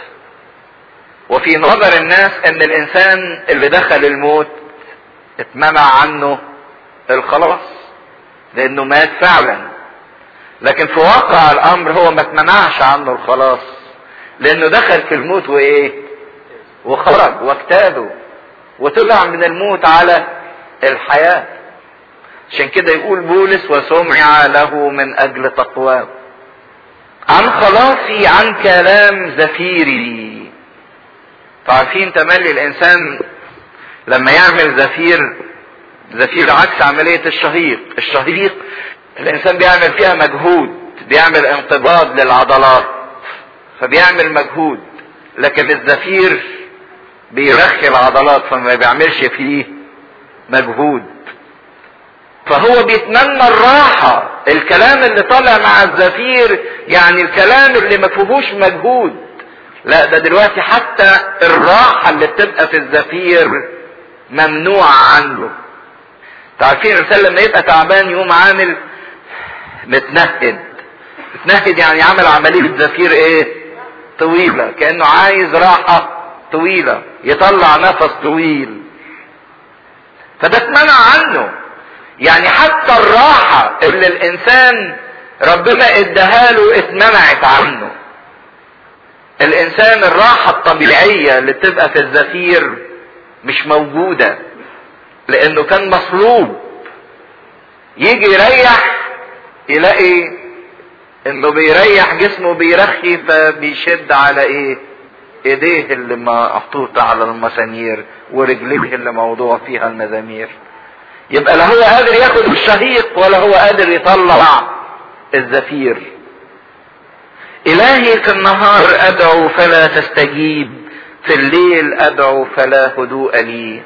وفي نظر الناس ان الانسان اللي دخل الموت اتمنع عنه الخلاص لانه مات فعلا لكن في واقع الامر هو ما اتمنعش عنه الخلاص لانه دخل في الموت وايه وخرج واجتاده وطلع من الموت على الحياة عشان كده يقول بولس وسمع له من اجل تقواه عن خلاصي عن كلام زفيري عارفين تملي الانسان لما يعمل زفير زفير عكس عملية الشهيق الشهيق الانسان بيعمل فيها مجهود بيعمل انقباض للعضلات فبيعمل مجهود لكن الزفير بيرخي العضلات فما بيعملش فيه مجهود فهو بيتمنى الراحة الكلام اللي طالع مع الزفير يعني الكلام اللي ما فيهوش مجهود لا ده دلوقتي حتى الراحة اللي بتبقى في الزفير ممنوعة عنه تعرفين الانسان لما يبقى تعبان يقوم عامل متنهد متنهد يعني عمل عملية زفير ايه طويلة كأنه عايز راحة طويلة يطلع نفس طويل فده اتمنع عنه يعني حتى الراحة اللي الانسان ربنا اداها له اتمنعت عنه الانسان الراحة الطبيعية اللي بتبقى في الزفير مش موجودة لانه كان مصلوب يجي يريح يلاقي انه بيريح جسمه بيرخي فبيشد على ايه ايديه اللي محطوطة على المسامير ورجليه اللي موضوع فيها المزامير يبقى لا هو قادر ياخد الشهيق ولا هو قادر يطلع الزفير الهي في النهار ادعو فلا تستجيب في الليل ادعو فلا هدوء لي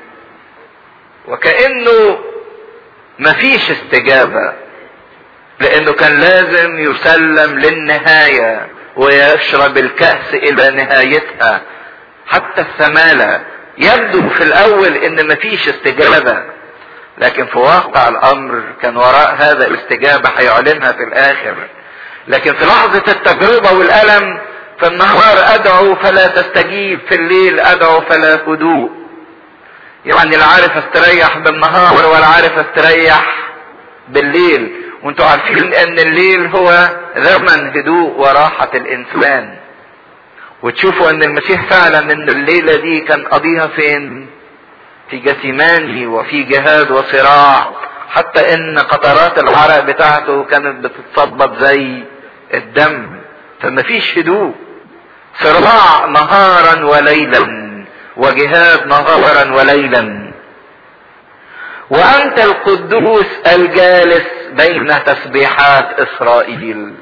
وكانه مفيش استجابه لانه كان لازم يسلم للنهايه ويشرب الكاس الى نهايتها حتى الثماله يبدو في الاول ان مفيش استجابه لكن في واقع الامر كان وراء هذا الاستجابه هيعلنها في الاخر لكن في لحظه التجربه والالم في النهار ادعو فلا تستجيب في الليل ادعو فلا هدوء يعني لا عارف استريح بالنهار ولا عارف استريح بالليل وانتوا عارفين ان الليل هو زمن هدوء وراحة الانسان وتشوفوا ان المسيح فعلا ان الليلة دي كان قضيها فين في جثمانه وفي جهاد وصراع حتى ان قطرات العرق بتاعته كانت بتتصبب زي الدم فمفيش هدوء صراع نهارا وليلا وجهاد نهارا وليلا وانت القدوس الجالس بين تسبيحات اسرائيل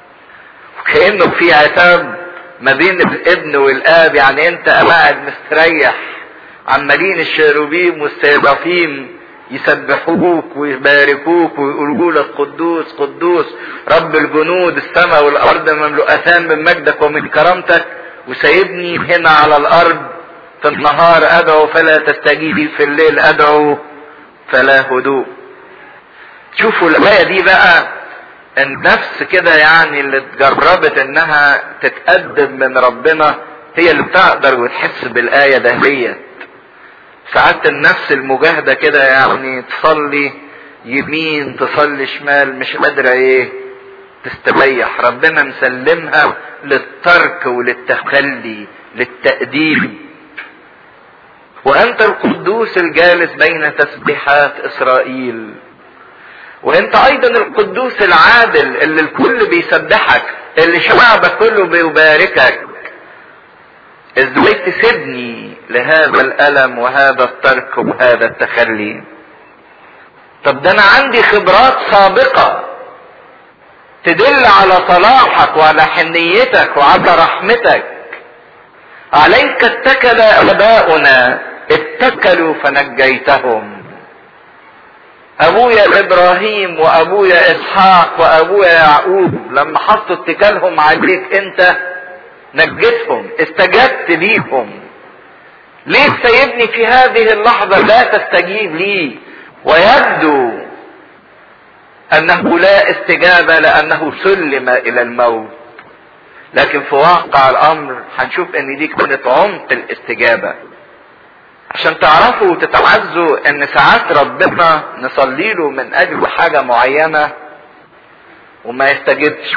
كانه في عتاب ما بين الابن والاب يعني انت قاعد مستريح عمالين الشيروبيم والسيرافيم يسبحوك ويباركوك ويقولوا لك قدوس قدوس رب الجنود السماء والارض مملوءتان من مجدك ومن كرامتك وسايبني هنا على الارض في النهار ادعو فلا تستجيبي في الليل ادعو فلا هدوء شوفوا الآية دي بقى النفس كده يعني اللي اتجربت انها تتأدب من ربنا هي اللي بتقدر وتحس بالآية دهيت ساعات النفس المجاهدة كده يعني تصلي يمين تصلي شمال مش قادرة ايه تستريح ربنا مسلمها للترك وللتخلي للتأديب وانت القدوس الجالس بين تسبيحات اسرائيل وانت ايضا القدوس العادل اللي الكل بيسبحك اللي شعبك كله بيباركك ازاي تسيبني لهذا الالم وهذا الترك وهذا التخلي طب ده انا عندي خبرات سابقة تدل على صلاحك وعلى حنيتك وعلى رحمتك عليك اتكل اباؤنا اتكلوا فنجيتهم ابويا ابراهيم وابويا اسحاق وابويا يعقوب لما حطوا اتكالهم عليك انت نجيتهم استجبت ليهم ليه سيبني في هذه اللحظة لا تستجيب لي ويبدو انه لا استجابة لانه سلم الى الموت لكن في واقع الامر هنشوف ان دي كانت عمق الاستجابة عشان تعرفوا وتتعزوا ان ساعات ربنا نصلي له من اجل حاجة معينة وما يستجبش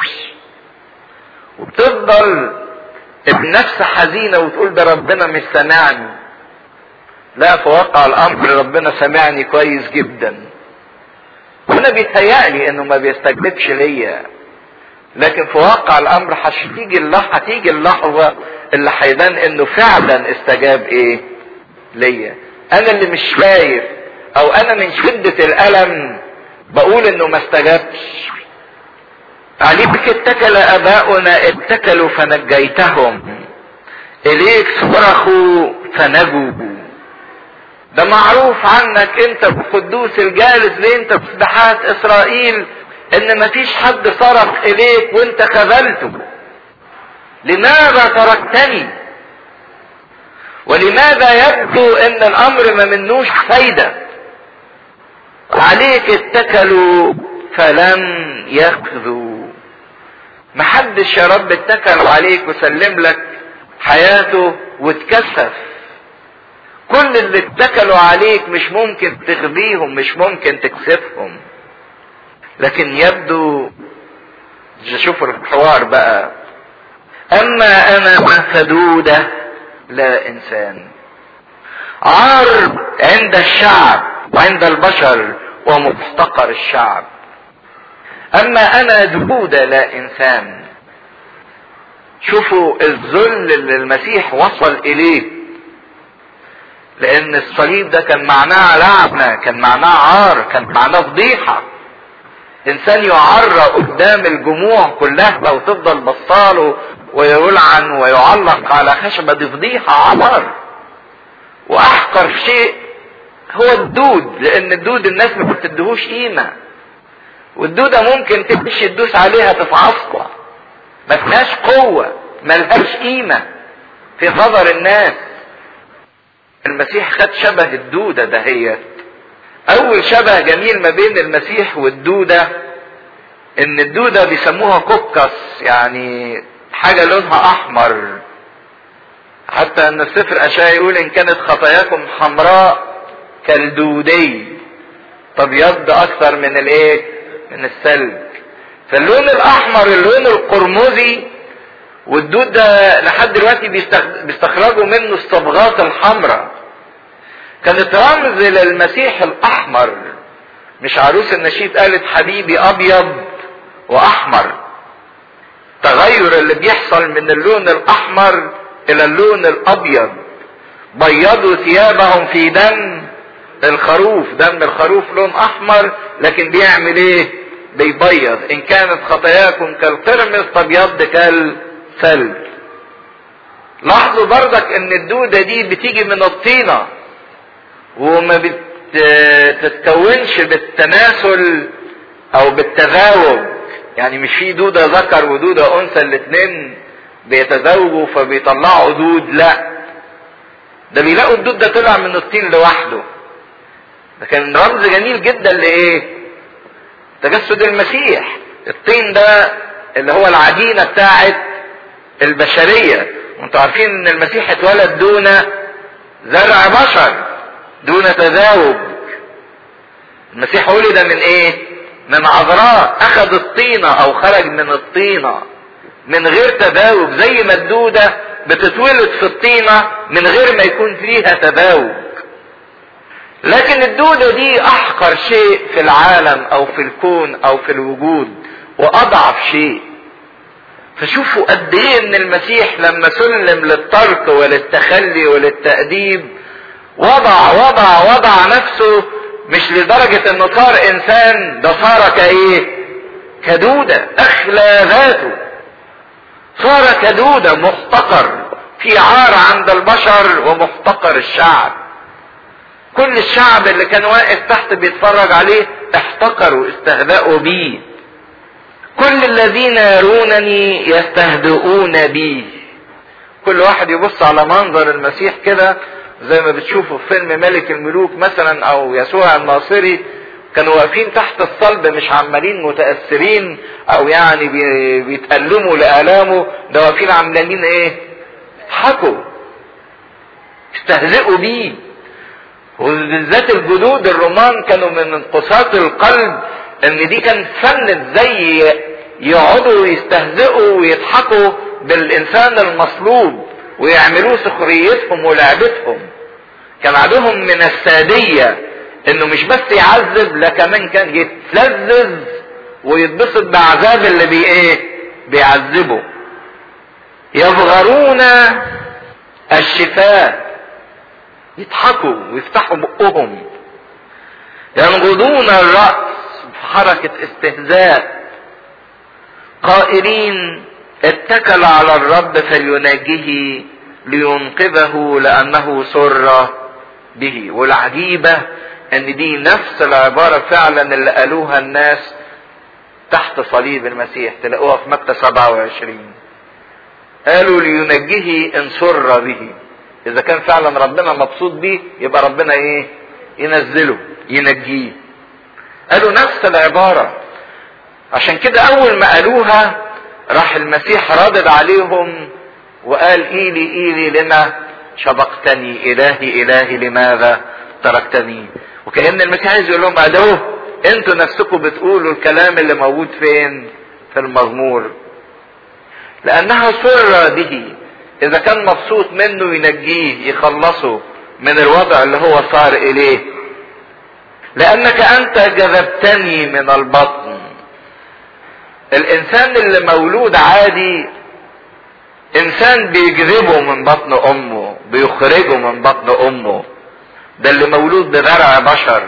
وبتفضل النفس حزينة وتقول ده ربنا مش سامعني لا في واقع الامر ربنا سمعني كويس جدا هنا بيتهيألي انه ما بيستجبش ليا لكن في واقع الامر هتيجي اللحظه هتيجي اللحظه اللي هيبان انه فعلا استجاب ايه ليا انا اللي مش شايف او انا من شدة الالم بقول انه ما استجابش عليك اتكل اباؤنا اتكلوا فنجيتهم اليك صرخوا فنجوا ده معروف عنك انت القدوس الجالس ليه انت في سبحات اسرائيل ان مفيش حد صرخ اليك وانت خذلته لماذا تركتني ولماذا يبدو ان الامر ما منوش فايدة عليك اتكلوا فلم يخذوا محدش يا رب اتكل عليك وسلم لك حياته واتكسف كل اللي اتكلوا عليك مش ممكن تغبيهم مش ممكن تكسفهم لكن يبدو شوف الحوار بقى اما انا فدودة لا انسان عار عند الشعب وعند البشر ومفتقر الشعب اما انا دودة لا انسان شوفوا الذل اللي المسيح وصل اليه لان الصليب ده كان معناه لعنة كان معناه عار كان معناه فضيحة انسان يعرى قدام الجموع كلها وتفضل بصاله ويلعن ويعلق على خشبة دي فضيحة عمر واحقر شيء هو الدود لان الدود الناس ما بتديهوش قيمة والدودة ممكن تمشي تدوس عليها تفعصها ما فيهاش قوة ملهاش قيمة في نظر الناس المسيح خد شبه الدودة دهيت اول شبه جميل ما بين المسيح والدودة ان الدودة بيسموها كوكس يعني حاجة لونها احمر حتى ان السفر اشعياء يقول ان كانت خطاياكم حمراء كالدودي تبيض اكثر من الايه من الثلج فاللون الاحمر اللون القرمزي والدود ده لحد دلوقتي بيستخرجوا منه الصبغات الحمراء كانت رمز للمسيح الاحمر مش عروس النشيد قالت حبيبي ابيض واحمر تغير اللي بيحصل من اللون الاحمر الى اللون الابيض بيضوا ثيابهم في دم الخروف دم الخروف لون احمر لكن بيعمل ايه بيبيض ان كانت خطاياكم كالقرمز تبيض كالثلج لاحظوا برضك ان الدودة دي بتيجي من الطينة وما بتتكونش بالتناسل او بالتزاوج يعني مش في دودة ذكر ودودة انثى الاتنين بيتزاوجوا فبيطلعوا دود لا ده بيلاقوا الدود ده طلع من الطين لوحده ده كان رمز جميل جدا لايه تجسد المسيح الطين ده اللي هو العجينة بتاعت البشرية وانتوا عارفين ان المسيح اتولد دون زرع بشر دون تزاوج المسيح ولد من ايه من عذراء اخذ الطينة او خرج من الطينة من غير تزاوج زي ما الدودة بتتولد في الطينة من غير ما يكون فيها تزاوج لكن الدودة دي احقر شيء في العالم او في الكون او في الوجود واضعف شيء فشوفوا قد ايه ان المسيح لما سلم للترك وللتخلي وللتأديب وضع وضع وضع نفسه مش لدرجة انه صار انسان ده صار كايه كدودة اخلى ذاته صار كدودة محتقر في عار عند البشر ومحتقر الشعب كل الشعب اللي كان واقف تحت بيتفرج عليه احتقروا استهزأوا بيه كل الذين يرونني يستهزئون بي كل واحد يبص على منظر المسيح كده زي ما بتشوفوا في فيلم ملك الملوك مثلا او يسوع الناصري كانوا واقفين تحت الصلب مش عمالين متأثرين او يعني بيتألموا لآلامه ده واقفين عمالين ايه يضحكوا استهزئوا بيه وبالذات الجدود الرومان كانوا من قساة القلب ان دي كان فن زي يقعدوا يستهزئوا ويضحكوا بالانسان المصلوب ويعملوه سخريتهم ولعبتهم كان عندهم من السادية انه مش بس يعذب لا كمان كان يتلذذ ويتبسط بعذاب اللي بي ايه بيعذبه يصغرون الشفاء يضحكوا ويفتحوا بقهم ينقضون الرأس بحركة استهزاء قائلين اتكل على الرب فليناجيه لينقذه لأنه سر به والعجيبة ان دي نفس العبارة فعلا اللي قالوها الناس تحت صليب المسيح تلاقوها في متى 27 قالوا لينجيه ان سر به اذا كان فعلا ربنا مبسوط بيه يبقى ربنا ايه ينزله ينجيه قالوا نفس العبارة عشان كده اول ما قالوها راح المسيح ردد عليهم وقال ايلي ايلي لما شبقتني الهي الهي لماذا تركتني وكأن المسيح عايز يقول لهم ادوه انتوا نفسكم بتقولوا الكلام اللي موجود فين في المزمور لانها سر به اذا كان مبسوط منه ينجيه يخلصه من الوضع اللي هو صار اليه لانك انت جذبتني من البطن الانسان اللي مولود عادي انسان بيجذبه من بطن امه بيخرجه من بطن امه ده اللي مولود بذرع بشر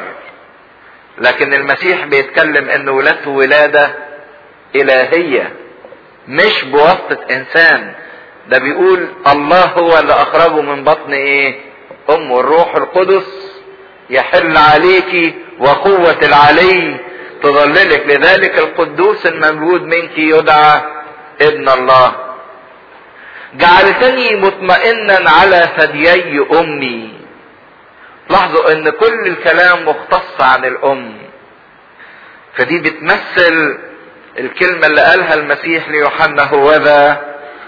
لكن المسيح بيتكلم ان ولادته ولاده الهيه مش بواسطه انسان ده بيقول الله هو اللي اخرجه من بطن ايه امه الروح القدس يحل عليك وقوة العلي تظللك لذلك القدوس الممجود منك يدعى ابن الله جعلتني مطمئنا على ثديي امي لاحظوا ان كل الكلام مختص عن الام فدي بتمثل الكلمة اللي قالها المسيح ليوحنا هو ذا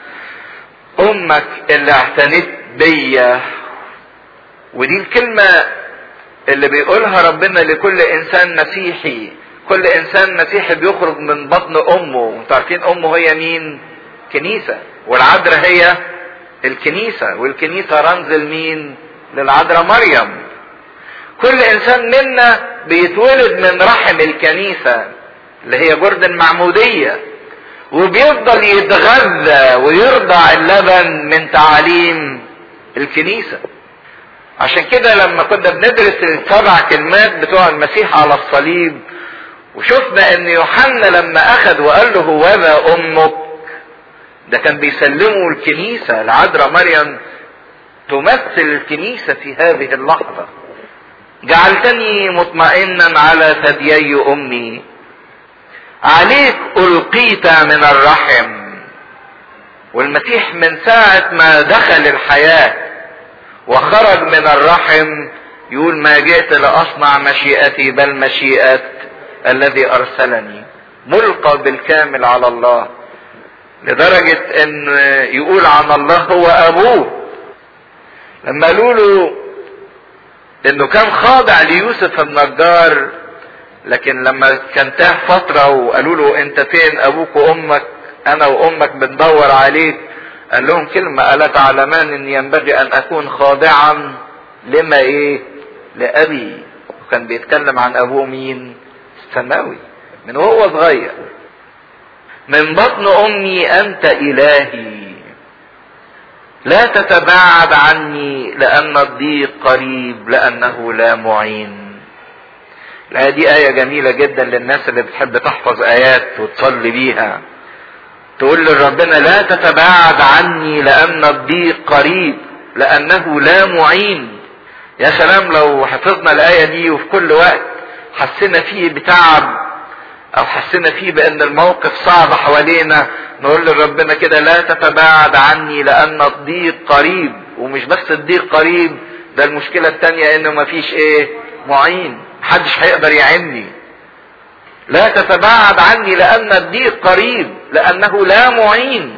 امك اللي اعتنت بيا ودي الكلمة اللي بيقولها ربنا لكل انسان مسيحي كل انسان مسيحي بيخرج من بطن امه وانتوا عارفين امه هي مين كنيسة والعذراء هي الكنيسة والكنيسة رمز لمين للعذراء مريم كل انسان منا بيتولد من رحم الكنيسة اللي هي جرد المعمودية وبيفضل يتغذى ويرضع اللبن من تعاليم الكنيسة عشان كده لما كنا بندرس السبع كلمات بتوع المسيح على الصليب وشفنا ان يوحنا لما اخذ وقال له هوذا امك ده كان بيسلمه الكنيسة العذراء مريم تمثل الكنيسة في هذه اللحظة جعلتني مطمئنا على ثديي امي عليك القيت من الرحم والمسيح من ساعة ما دخل الحياة وخرج من الرحم يقول ما جئت لأصنع مشيئتي بل مشيئة الذي أرسلني ملقى بالكامل على الله لدرجة ان يقول عن الله هو ابوه لما قالوا له انه كان خاضع ليوسف النجار لكن لما كان تاه فترة وقالوا له انت فين ابوك وامك انا وامك بندور عليك قال لهم كلمة ألا تعلمان ان ينبغي ان اكون خاضعا لما ايه لابي وكان بيتكلم عن ابوه مين السماوي من وهو صغير من بطن امي انت الهي لا تتباعد عني لان الضيق قريب لانه لا معين الآية دي آية جميلة جدا للناس اللي بتحب تحفظ آيات وتصلي بيها تقول لربنا لا تتباعد عني لان الضيق قريب لانه لا معين يا سلام لو حفظنا الايه دي وفي كل وقت حسينا فيه بتعب او حسينا فيه بان الموقف صعب حوالينا نقول لربنا كده لا تتباعد عني لان الضيق قريب ومش بس الضيق قريب ده المشكلة التانية انه مفيش ايه معين محدش هيقدر يعني لا تتباعد عني لان الضيق قريب لانه لا معين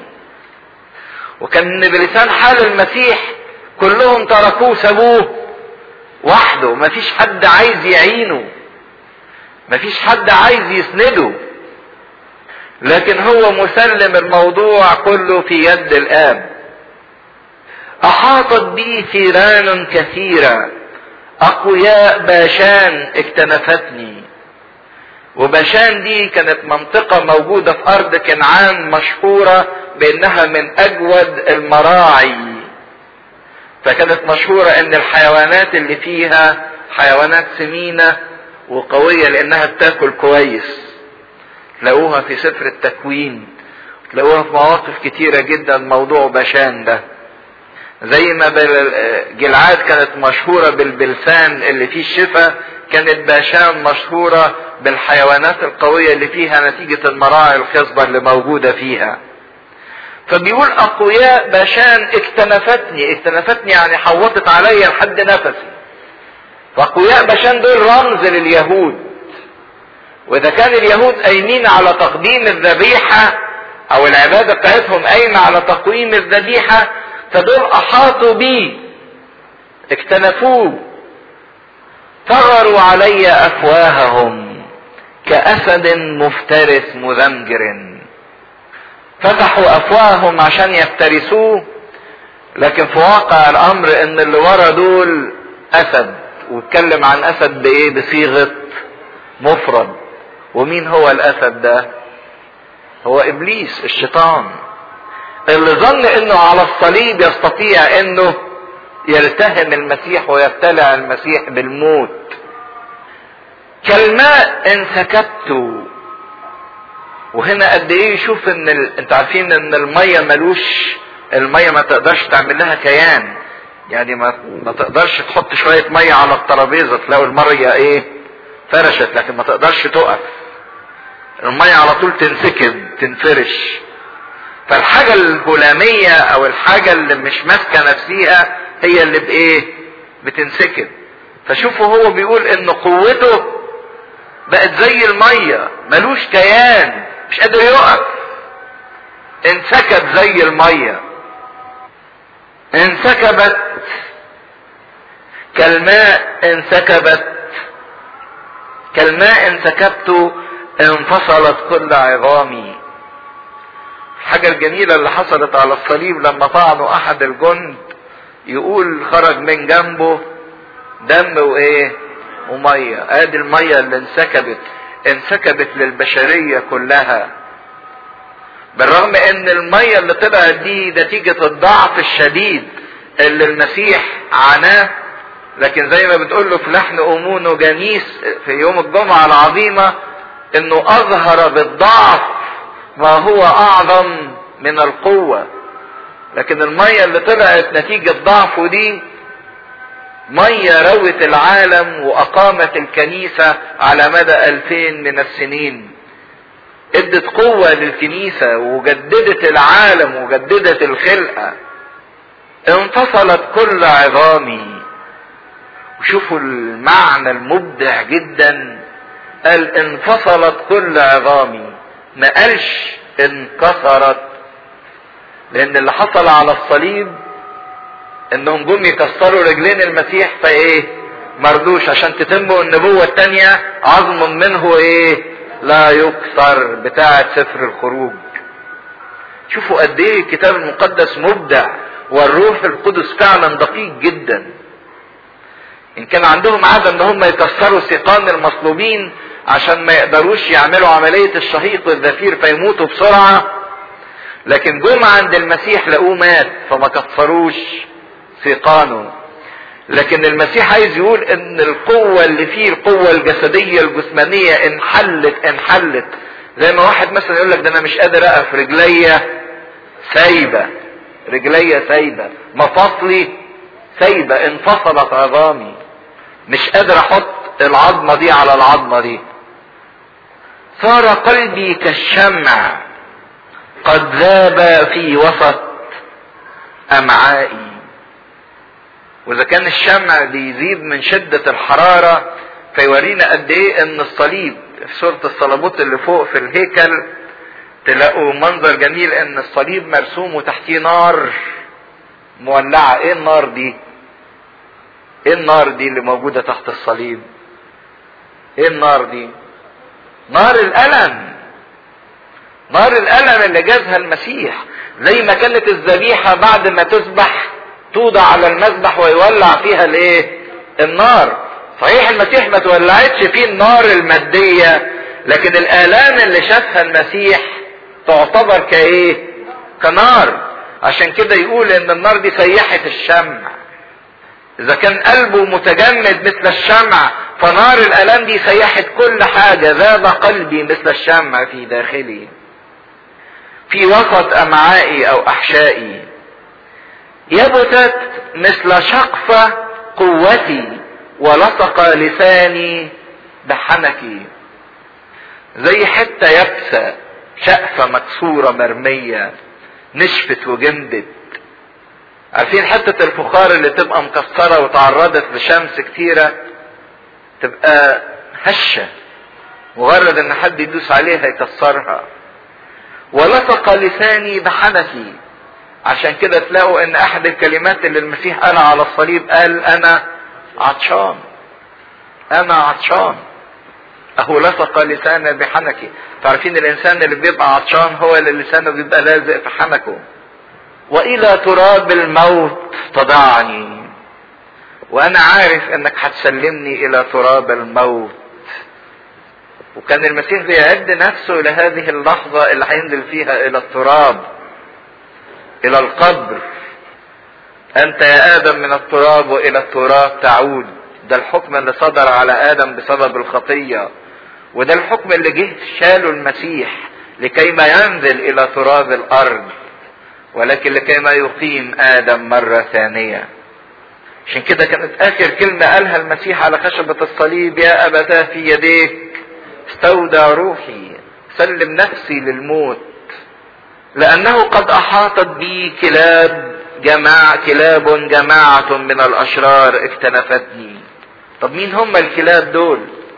وكان بلسان حال المسيح كلهم تركوه سابوه وحده مفيش حد عايز يعينه مفيش حد عايز يسنده لكن هو مسلم الموضوع كله في يد الاب احاطت بي ثيران كثيره اقوياء باشان اكتنفتني وباشان دي كانت منطقة موجودة في أرض كنعان مشهورة بأنها من أجود المراعي فكانت مشهورة أن الحيوانات اللي فيها حيوانات سمينة وقوية لأنها بتاكل كويس تلاقوها في سفر التكوين تلاقوها في مواقف كتيرة جدا موضوع باشان ده زي ما جلعاد كانت مشهورة بالبلسان اللي فيه الشفاء كانت باشان مشهورة بالحيوانات القوية اللي فيها نتيجة المراعي الخصبة اللي موجودة فيها فبيقول أقوياء باشان اكتنفتني اكتنفتني يعني حوطت عليا لحد نفسي فأقوياء باشان دول رمز لليهود وإذا كان اليهود قايمين على تقديم الذبيحة أو العبادة بتاعتهم قايمة على تقويم الذبيحة فدول احاطوا بي اكتنفوه ثغروا علي افواههم كاسد مفترس مذمجر فتحوا افواههم عشان يفترسوه لكن في واقع الامر ان اللي ورا دول اسد واتكلم عن اسد بايه بصيغه مفرد ومين هو الاسد ده هو ابليس الشيطان اللي ظن انه على الصليب يستطيع انه يلتهم المسيح ويبتلع المسيح بالموت كالماء ان سكبت وهنا قد ايه يشوف ان ال... انتوا عارفين ان الميه ملوش الميه ما تقدرش تعمل لها كيان يعني ما, ما تقدرش تحط شويه ميه على الترابيزه تلاقوا الميه ايه فرشت لكن ما تقدرش تقف الميه على طول تنسكب تنفرش فالحاجة الهلامية او الحاجة اللي مش ماسكة نفسيها هي اللي بايه بتنسكب فشوفوا هو بيقول ان قوته بقت زي المية ملوش كيان مش قادر يقف انسكب زي المية انسكبت كالماء انسكبت كالماء انسكبت انفصلت كل عظامي الحاجة الجميلة اللي حصلت على الصليب لما طعنوا أحد الجند يقول خرج من جنبه دم وإيه؟ ومية، آدي المية اللي انسكبت، انسكبت للبشرية كلها. بالرغم إن المية اللي طلعت دي نتيجة الضعف الشديد اللي المسيح عاناه لكن زي ما بتقول له في لحن أمونه جنيس في يوم الجمعة العظيمة إنه أظهر بالضعف ما هو اعظم من القوة لكن المية اللي طلعت نتيجة ضعفه دي مية روت العالم واقامت الكنيسة على مدى الفين من السنين ادت قوة للكنيسة وجددت العالم وجددت الخلقة انفصلت كل عظامي وشوفوا المعنى المبدع جدا قال انفصلت كل عظامي ما قالش انكسرت لان اللي حصل على الصليب انهم جم يكسروا رجلين المسيح فايه مردوش عشان تتم النبوة التانية عظم منه ايه لا يكسر بتاعة سفر الخروج شوفوا قد ايه الكتاب المقدس مبدع والروح القدس فعلا دقيق جدا ان كان عندهم عادة ان هم يكسروا سيقان المصلوبين عشان ما يقدروش يعملوا عملية الشهيق والزفير فيموتوا بسرعة لكن جم عند المسيح لقوه مات فما كسروش سيقانه لكن المسيح عايز يقول ان القوة اللي فيه القوة الجسدية الجسمانية انحلت انحلت زي ما واحد مثلا يقول لك ده انا مش قادر اقف رجليا سايبه رجليا سايبه مفاصلي سايبه انفصلت عظامي مش قادر احط العظمه دي على العظمه دي صار قلبي كالشمع قد ذاب في وسط امعائي واذا كان الشمع بيزيد من شدة الحرارة فيورينا قد ايه ان الصليب في سورة الصليبوت اللي فوق في الهيكل تلاقوا منظر جميل ان الصليب مرسوم وتحتيه نار مولعة ايه النار دي ايه النار دي اللي موجودة تحت الصليب ايه النار دي نار الالم نار الالم اللي جازها المسيح زي ما كانت الذبيحة بعد ما تذبح توضع على المذبح ويولع فيها الايه النار صحيح المسيح ما تولعتش فيه النار المادية لكن الالام اللي شافها المسيح تعتبر كايه كنار عشان كده يقول ان النار دي سيحت الشمع اذا كان قلبه متجمد مثل الشمع فنار الالام دي سيحت كل حاجة ذاب قلبي مثل الشمع في داخلي في وسط امعائي او احشائي يبتت مثل شقفة قوتي ولصق لساني بحنكي زي حتة يابسة شقفة مكسورة مرمية نشفت وجمدت عارفين حتة الفخار اللي تبقى مكسرة وتعرضت لشمس كتيرة تبقى هشة مجرد ان حد يدوس عليها يكسرها ولصق لساني بحنكي عشان كده تلاقوا ان احد الكلمات اللي المسيح قالها على الصليب قال انا عطشان انا عطشان اهو لصق لسانه بحنكي تعرفين الانسان اللي بيبقى عطشان هو اللي لسانه بيبقى لازق في حنكه والى تراب الموت تضعني وانا عارف انك هتسلمني الى تراب الموت وكان المسيح بيعد نفسه لهذه اللحظة اللي هينزل فيها الى التراب الى القبر انت يا ادم من التراب والى التراب تعود ده الحكم اللي صدر على ادم بسبب الخطية وده الحكم اللي جه شاله المسيح لكي ما ينزل الى تراب الارض ولكن لكي ما يقيم ادم مرة ثانية عشان كده كانت اخر كلمة قالها المسيح على خشبة الصليب يا ابتاه في يديك استودع روحي سلم نفسي للموت لأنه قد أحاطت بي كلاب جماع كلاب جماعة من الأشرار اكتنفتني طب مين هم الكلاب دول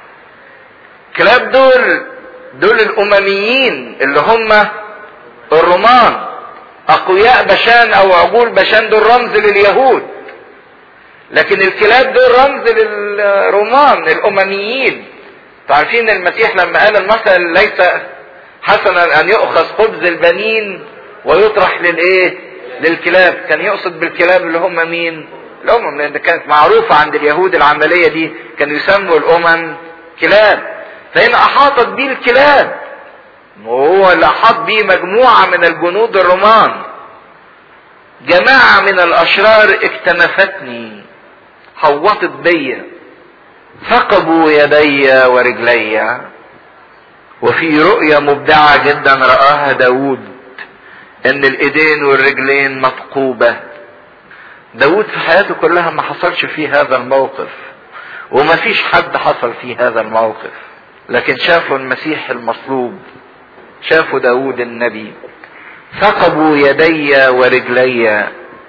الكلاب دول دول الأمميين اللي هم الرومان أقوياء بشان أو عجول بشان دول رمز لليهود لكن الكلاب دول رمز للرومان الأمميين تعرفين المسيح لما قال المثل ليس حسنا ان يؤخذ خبز البنين ويطرح للايه للكلاب كان يقصد بالكلاب اللي هم مين الامم لان كانت معروفة عند اليهود العملية دي كانوا يسموا الامم كلاب فهنا احاطت بيه الكلاب وهو اللي احاط بيه مجموعة من الجنود الرومان جماعة من الاشرار اكتنفتني حوطت بيا ثقبوا يدي ورجلي وفي رؤية مبدعة جدا رآها داود ان الايدين والرجلين مثقوبة داود في حياته كلها ما حصلش فيه هذا الموقف وما فيش حد حصل فيه هذا الموقف لكن شافوا المسيح المصلوب شافوا داود النبي ثقبوا يدي ورجلي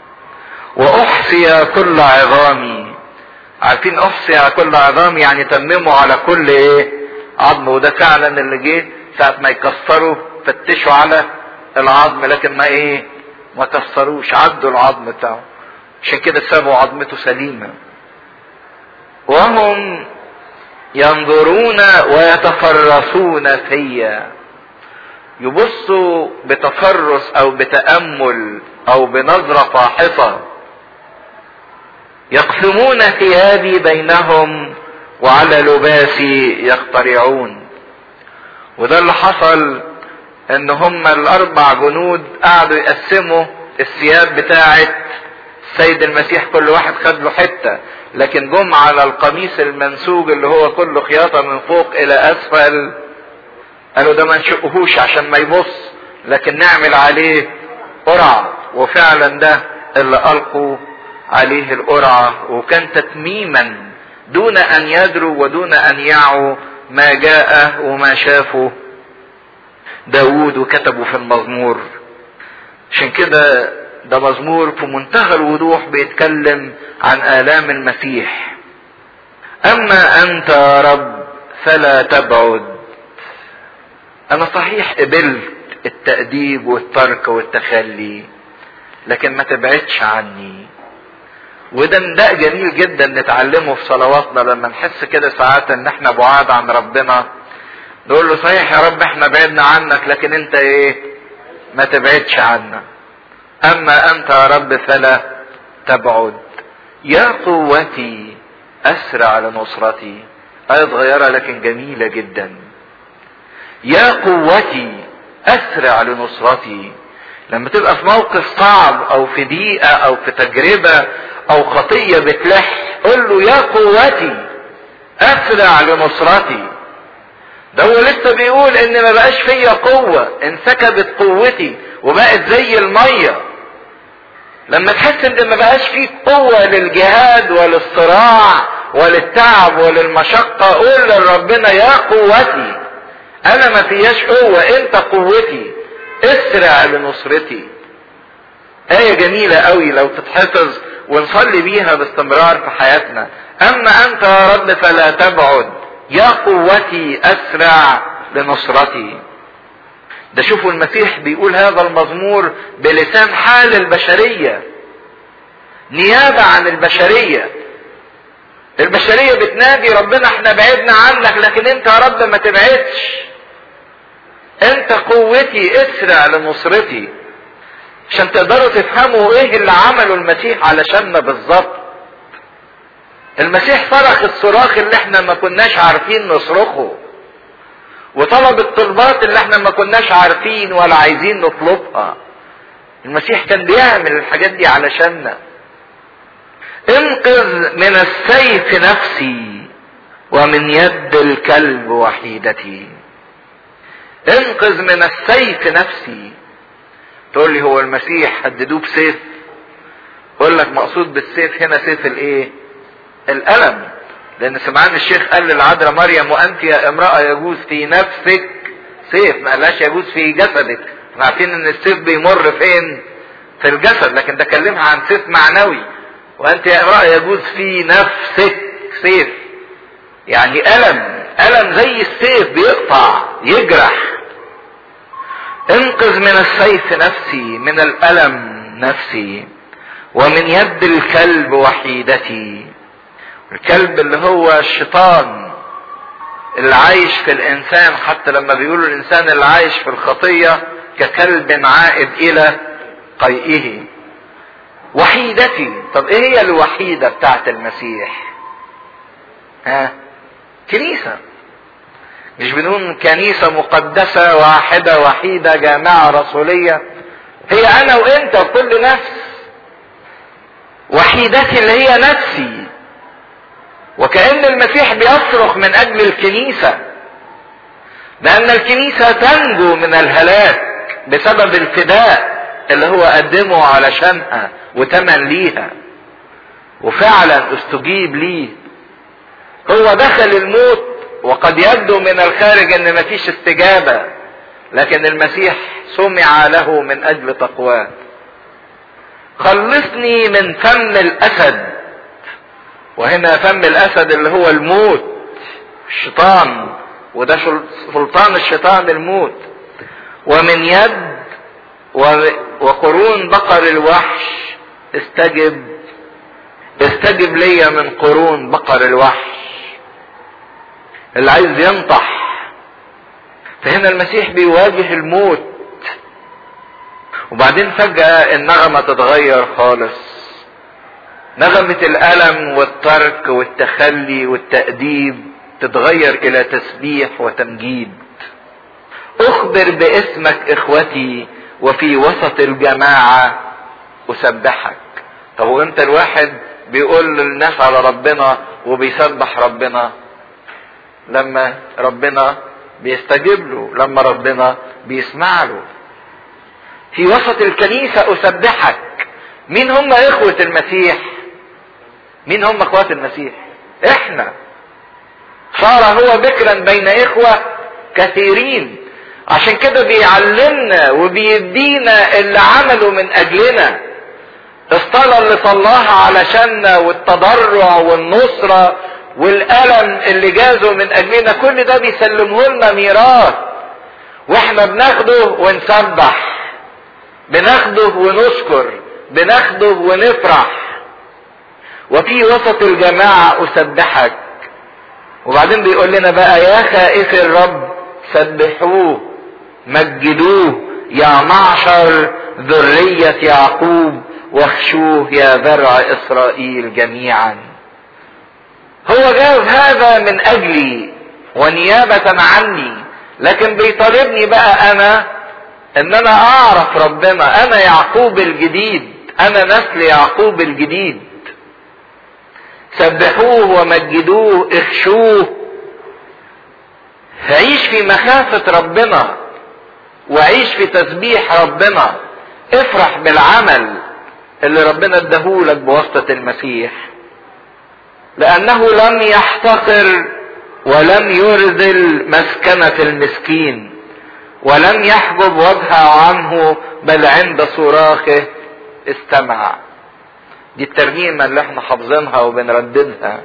واحصي كل عظامي عارفين احصي كل عظام يعني تمموا على كل ايه عظم وده فعلا اللي جه ساعة ما يكسروا فتشوا على العظم لكن ما ايه ما كسروش عدوا العظم بتاعه عشان كده سابوا عظمته سليمة وهم ينظرون ويتفرسون فيا يبصوا بتفرس او بتأمل او بنظرة فاحصة يقسمون ثيابي بينهم وعلى لباسي يخترعون وده اللي حصل ان هم الاربع جنود قعدوا يقسموا الثياب بتاعه السيد المسيح كل واحد خد له حته لكن جم على القميص المنسوج اللي هو كله خياطه من فوق الى اسفل قالوا ده ما نشقهوش عشان ما يبص لكن نعمل عليه قرعة وفعلا ده اللي ألقوا عليه القرعة وكان تتميما دون أن يدروا ودون أن يعوا ما جاء وما شافوا داود وكتبوا في المزمور عشان كده ده مزمور في منتهى الوضوح بيتكلم عن آلام المسيح أما أنت يا رب فلا تبعد أنا صحيح قبلت التأديب والترك والتخلي لكن ما تبعدش عني وده نداء جميل جدا نتعلمه في صلواتنا لما نحس كده ساعات ان احنا بعاد عن ربنا نقول له صحيح يا رب احنا بعدنا عنك لكن انت ايه ما تبعدش عنا اما انت يا رب فلا تبعد يا قوتي اسرع لنصرتي آية صغيرة لكن جميلة جدا يا قوتي اسرع لنصرتي لما تبقى في موقف صعب او في ضيقة او في تجربة او خطية بتلح قل له يا قوتي اسرع لنصرتي ده هو لسه بيقول ان ما بقاش فيا قوة انسكبت قوتي وبقت زي المية لما تحس ان ما بقاش فيك قوة للجهاد وللصراع وللتعب وللمشقة قول لربنا يا قوتي انا ما فياش قوة انت قوتي اسرع لنصرتي آية جميلة قوي لو تتحفظ ونصلي بيها باستمرار في حياتنا أما أنت يا رب فلا تبعد يا قوتي أسرع لنصرتي ده شوفوا المسيح بيقول هذا المزمور بلسان حال البشرية نيابة عن البشرية البشرية بتنادي ربنا احنا بعدنا عنك لكن انت يا رب ما تبعدش انت قوتي اسرع لنصرتي عشان تقدروا تفهموا ايه اللي عمله المسيح علشاننا بالظبط المسيح صرخ الصراخ اللي احنا ما كناش عارفين نصرخه وطلب الطلبات اللي احنا ما كناش عارفين ولا عايزين نطلبها المسيح كان بيعمل الحاجات دي علشاننا انقذ من السيف نفسي ومن يد الكلب وحيدتي انقذ من السيف نفسي تقول لي هو المسيح هددوه بسيف اقول لك مقصود بالسيف هنا سيف الايه الالم لان سمعان الشيخ قال للعذراء مريم وانت يا امرأة يجوز في نفسك سيف ما قالهاش يجوز في جسدك احنا عارفين ان السيف بيمر فين في الجسد لكن ده كلمها عن سيف معنوي وانت يا امرأة يجوز في نفسك سيف يعني ألم ألم زي السيف بيقطع يجرح انقذ من السيف نفسي من الألم نفسي ومن يد الكلب وحيدتي الكلب اللي هو الشيطان اللي عايش في الإنسان حتى لما بيقولوا الإنسان اللي عايش في الخطية ككلب عائد إلى قيئه وحيدتي طب ايه هي الوحيدة بتاعت المسيح ها كنيسة مش بنقول كنيسة مقدسة واحدة وحيدة جامعة رسولية هي انا وانت وكل نفس وحيدتي اللي هي نفسي وكأن المسيح بيصرخ من اجل الكنيسة لان الكنيسة تنجو من الهلاك بسبب الفداء اللي هو قدمه علشانها وتمن ليها وفعلا استجيب ليه هو دخل الموت وقد يبدو من الخارج ان مفيش استجابة لكن المسيح سمع له من اجل تقواه خلصني من فم الاسد وهنا فم الاسد اللي هو الموت الشيطان وده سلطان الشيطان الموت ومن يد وقرون بقر الوحش استجب استجب لي من قرون بقر الوحش اللي عايز ينطح فهنا المسيح بيواجه الموت وبعدين فجأة النغمة تتغير خالص نغمة الألم والترك والتخلي والتأديب تتغير إلى تسبيح وتمجيد أخبر باسمك إخوتي وفي وسط الجماعة أسبحك طب وانت الواحد بيقول للناس على ربنا وبيسبح ربنا لما ربنا بيستجيب له لما ربنا بيسمع له في وسط الكنيسة أسبحك مين هم إخوة المسيح مين هم إخوات المسيح إحنا صار هو بكرا بين إخوة كثيرين عشان كده بيعلمنا وبيدينا اللي عمله من أجلنا الصلاة اللي صلاها علشاننا والتضرع والنصرة والألم اللي جازه من أجلنا كل ده بيسلمه لنا ميراث واحنا بناخده ونسبح بناخده ونشكر بناخده ونفرح وفي وسط الجماعة أسبحك وبعدين بيقول لنا بقى يا خائف الرب سبحوه مجدوه يا معشر ذرية يعقوب واخشوه يا ذرع إسرائيل جميعا هو جاب هذا من أجلي ونيابة عني لكن بيطالبني بقى أنا ان انا اعرف ربنا انا يعقوب الجديد انا نسل يعقوب الجديد سبحوه ومجدوه اخشوه عيش في مخافة ربنا وعيش في تسبيح ربنا افرح بالعمل اللي ربنا اداهولك بواسطة المسيح لانه لم يحتقر ولم يرذل مسكنة المسكين ولم يحجب وجهه عنه بل عند صراخه استمع دي الترجمة اللي احنا حافظينها وبنرددها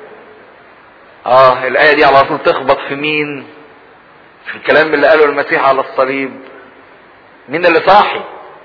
اه الآية دي على طول تخبط في مين في الكلام اللي قاله المسيح على الصليب مين اللي صاحي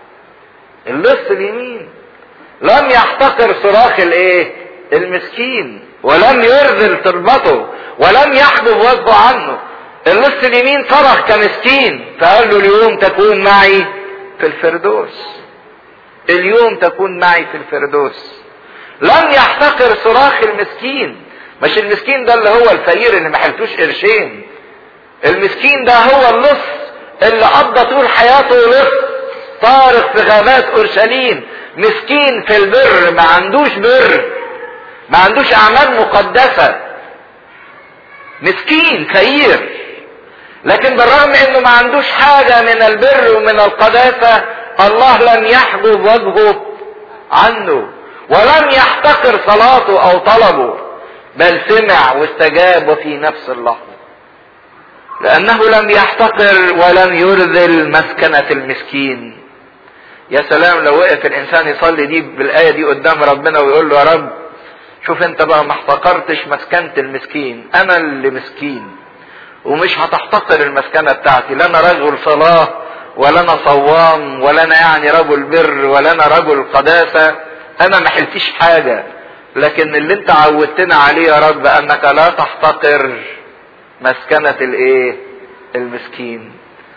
اللص اليمين لم يحتقر صراخ الايه المسكين ولم يرذل طلبته ولم يحجب وجهه عنه اللص اليمين صرخ كمسكين فقال له اليوم تكون معي في الفردوس اليوم تكون معي في الفردوس لم يحتقر صراخ المسكين مش المسكين ده اللي هو الفقير اللي ما حلتوش قرشين المسكين ده هو اللص اللي قضى طول حياته لص صارخ في غابات اورشليم مسكين في البر ما عندوش بر ما عندوش اعمال مقدسه مسكين فقير لكن بالرغم انه ما عندوش حاجة من البر ومن القداسة الله لم يحجب وجهه عنه ولم يحتقر صلاته او طلبه بل سمع واستجاب وفي نفس اللحظة لانه لم يحتقر ولم يرذل مسكنة المسكين يا سلام لو وقف الانسان يصلي دي بالاية دي قدام ربنا ويقول له يا رب شوف انت بقى ما احتقرتش مسكنة المسكين انا اللي مسكين ومش هتحتقر المسكنة بتاعتي لا انا رجل صلاة ولا انا صوام ولا انا يعني رجل بر ولا انا رجل قداسة انا ما حلتيش حاجة لكن اللي انت عودتنا عليه يا رب انك لا تحتقر مسكنة الايه المسكين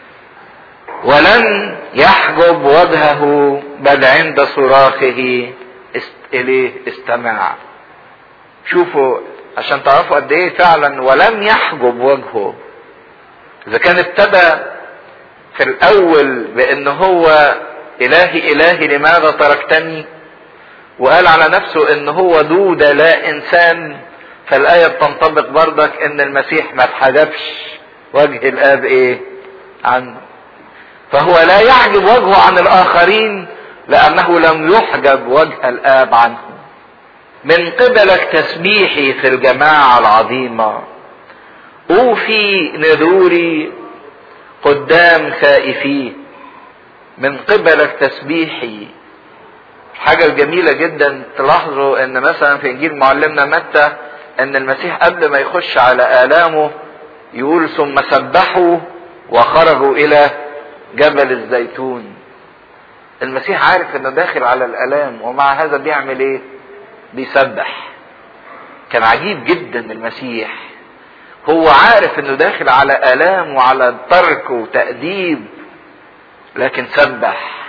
ولن يحجب وجهه بل عند صراخه است... اليه استمع شوفوا عشان تعرفوا قد ايه فعلا ولم يحجب وجهه اذا كان ابتدى في الاول بان هو الهي الهي لماذا تركتني وقال على نفسه ان هو دودة لا انسان فالاية بتنطبق بردك ان المسيح ما اتحجبش وجه الاب ايه عنه فهو لا يحجب وجهه عن الاخرين لانه لم يحجب وجه الاب عنه من قبلك تسبيحي في الجماعة العظيمة أوفي نذوري قدام خائفيه من قبلك تسبيحي الحاجة الجميلة جدا تلاحظوا ان مثلا في انجيل معلمنا متى ان المسيح قبل ما يخش على آلامه يقول ثم سبحوا وخرجوا الى جبل الزيتون المسيح عارف انه داخل على الالام ومع هذا بيعمل ايه بيسبح كان عجيب جدا المسيح هو عارف انه داخل على الام وعلى ترك وتأديب لكن سبح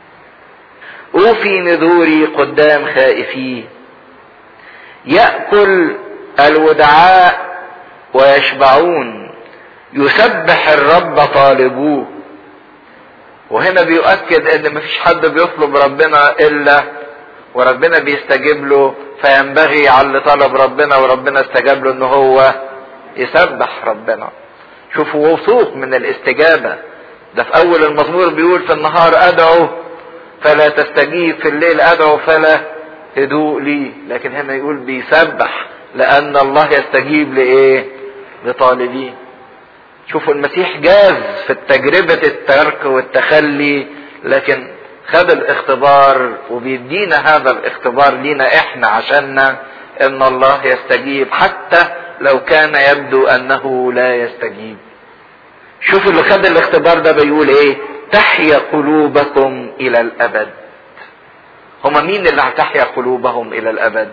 اوفي نذوري قدام خائفيه يأكل الودعاء ويشبعون يسبح الرب طالبوه وهنا بيؤكد ان مفيش حد بيطلب ربنا الا وربنا بيستجيب له فينبغي على اللي طلب ربنا وربنا استجاب له ان هو يسبح ربنا شوفوا وثوق من الاستجابة ده في اول المزمور بيقول في النهار ادعو فلا تستجيب في الليل ادعو فلا هدوء لي لكن هنا يقول بيسبح لان الله يستجيب لايه لطالبيه شوفوا المسيح جاز في تجربة الترك والتخلي لكن خد الاختبار وبيدينا هذا الاختبار لينا احنا عشاننا ان الله يستجيب حتى لو كان يبدو انه لا يستجيب شوفوا اللي خد الاختبار ده بيقول ايه تحيا قلوبكم الى الابد هما مين اللي هتحيا قلوبهم الى الابد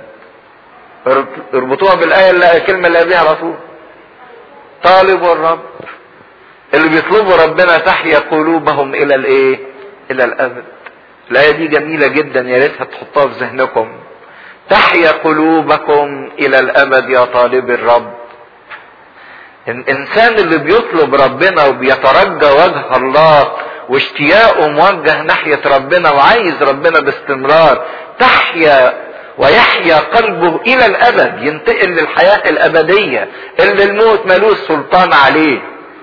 اربطوها بالايه اللي الكلمه اللي قبلها على طول طالب الرب اللي بيطلبوا ربنا تحيا قلوبهم الى الايه الى الابد الايه دي جميله جدا يا ريتها تحطها في ذهنكم تحيا قلوبكم الى الابد يا طالب الرب الانسان اللي بيطلب ربنا وبيترجى وجه الله واشتياقه موجه ناحية ربنا وعايز ربنا باستمرار تحيا ويحيا قلبه الى الابد ينتقل للحياة الابدية اللي الموت ملوش سلطان عليه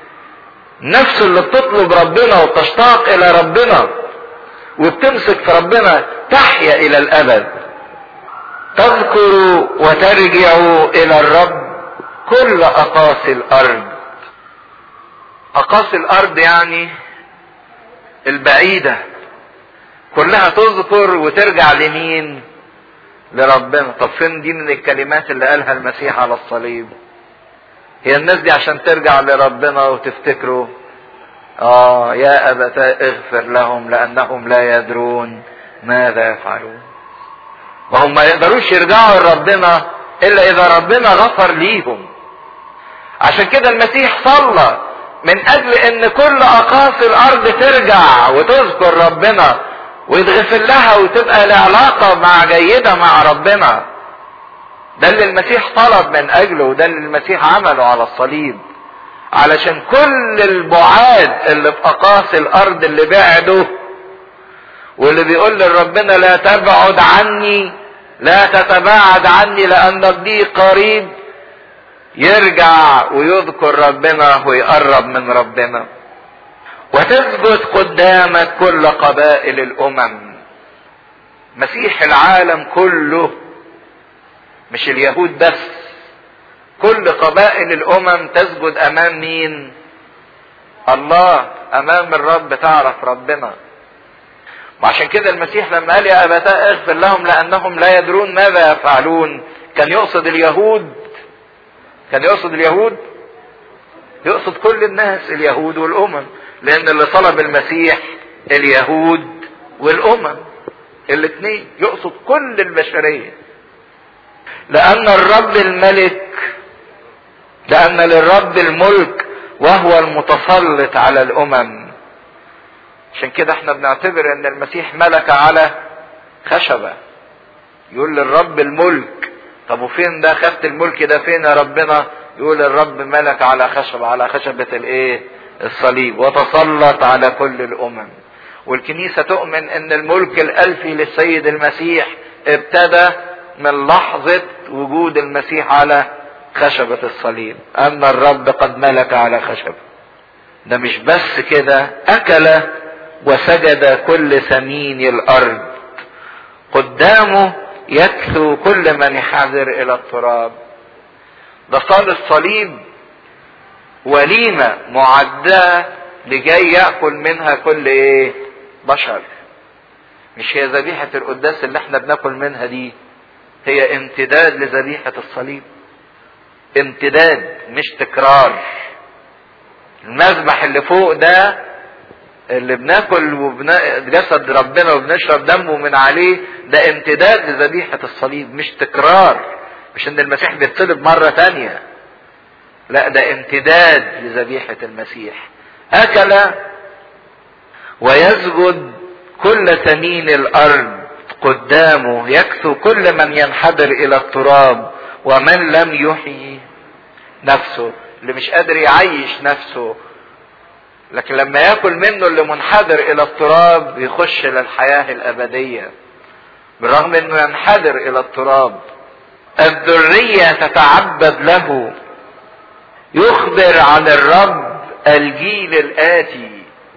نفس اللي بتطلب ربنا وتشتاق الى ربنا وبتمسك في ربنا تحيا الى الابد تذكروا وترجعوا الى الرب كل اقاصي الارض اقاصي الارض يعني البعيدة كلها تذكر وترجع لمين لربنا طب فين دي من الكلمات اللي قالها المسيح على الصليب هي الناس دي عشان ترجع لربنا وتفتكروا اه يا ابتاه اغفر لهم لانهم لا يدرون ماذا يفعلون وهم ما يقدروش يرجعوا لربنا الا اذا ربنا غفر ليهم عشان كده المسيح صلى من اجل ان كل اقاصي الارض ترجع وتذكر ربنا ويتغفر لها وتبقى العلاقه مع جيده مع ربنا ده اللي المسيح طلب من اجله وده اللي المسيح عمله على الصليب علشان كل البعاد اللي في اقاصي الارض اللي بعدوا واللي بيقول لربنا لا تبعد عني لا تتباعد عني لانك دي قريب يرجع ويذكر ربنا ويقرب من ربنا وتثبت قدامك كل قبائل الامم مسيح العالم كله مش اليهود بس كل قبائل الامم تسجد امام مين الله امام الرب تعرف ربنا وعشان كده المسيح لما قال يا ابتاء اغفر لهم لانهم لا يدرون ماذا يفعلون كان يقصد اليهود كان يقصد اليهود يقصد كل الناس اليهود والامم لان اللي طلب المسيح اليهود والامم الاثنين يقصد كل البشريه لان الرب الملك لان للرب الملك وهو المتسلط على الامم عشان كده احنا بنعتبر ان المسيح ملك على خشبه يقول للرب الملك طب وفين ده خدت الملك ده فين يا ربنا يقول الرب ملك على خشبة على خشبة الايه الصليب وتسلط على كل الامم والكنيسة تؤمن ان الملك الالفي للسيد المسيح ابتدى من لحظة وجود المسيح على خشبة الصليب ان الرب قد ملك على خشبة ده مش بس كده اكل وسجد كل سمين الارض قدامه يكثو كل من يحذر الى التراب ده صار الصليب وليمة معدة لجاي يأكل منها كل ايه بشر مش هي ذبيحة القداس اللي احنا بناكل منها دي هي امتداد لذبيحة الصليب امتداد مش تكرار المذبح اللي فوق ده اللي بناكل وبن... جسد ربنا وبنشرب دمه من عليه ده امتداد لذبيحة الصليب مش تكرار مش ان المسيح بيتصلب مرة تانية لا ده امتداد لذبيحة المسيح اكل ويسجد كل سمين الارض قدامه يكثو كل من ينحدر الى التراب ومن لم يحيي نفسه اللي مش قادر يعيش نفسه لكن لما ياكل منه اللي منحدر الى التراب يخش للحياة الابدية بالرغم انه ينحدر الى التراب الذرية تتعبد له يخبر عن الرب الجيل الآتي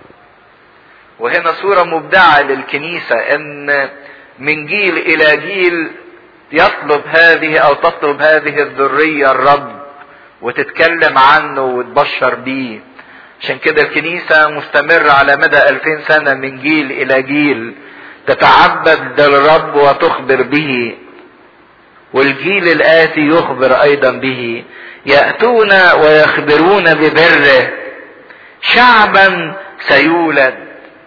وهنا صورة مبدعة للكنيسة ان من جيل الى جيل يطلب هذه او تطلب هذه الذرية الرب وتتكلم عنه وتبشر بيه عشان كده الكنيسة مستمرة على مدى ألفين سنة من جيل إلى جيل تتعبد للرب وتخبر به والجيل الآتي يخبر أيضا به يأتون ويخبرون ببره شعبا سيولد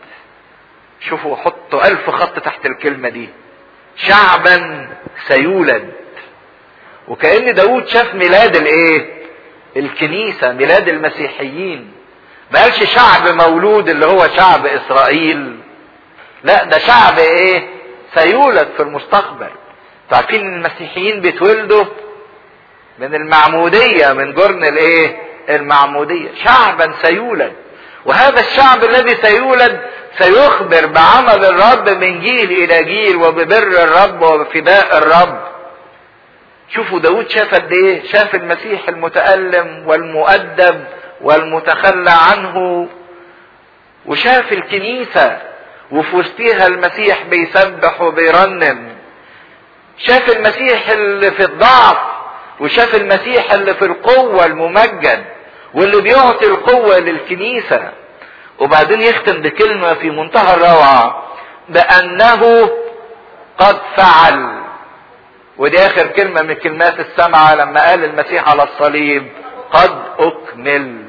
شوفوا حطوا ألف خط تحت الكلمة دي شعبا سيولد وكأن داود شاف ميلاد الايه الكنيسة ميلاد المسيحيين ما قالش شعب مولود اللي هو شعب اسرائيل لا ده شعب ايه سيولد في المستقبل عارفين ان المسيحيين بيتولدوا من المعمودية من جرن الايه المعمودية شعبا سيولد وهذا الشعب الذي سيولد سيخبر بعمل الرب من جيل الى جيل وببر الرب وبفداء الرب شوفوا داود شاف قد ايه شاف المسيح المتألم والمؤدب والمتخلى عنه وشاف الكنيسة وفي وسطها المسيح بيسبح وبيرنم شاف المسيح اللي في الضعف وشاف المسيح اللي في القوة الممجد واللي بيعطي القوة للكنيسة وبعدين يختم بكلمة في منتهى الروعة بأنه قد فعل ودي آخر كلمة من كلمات السمعة لما قال المسيح على الصليب قد أكمل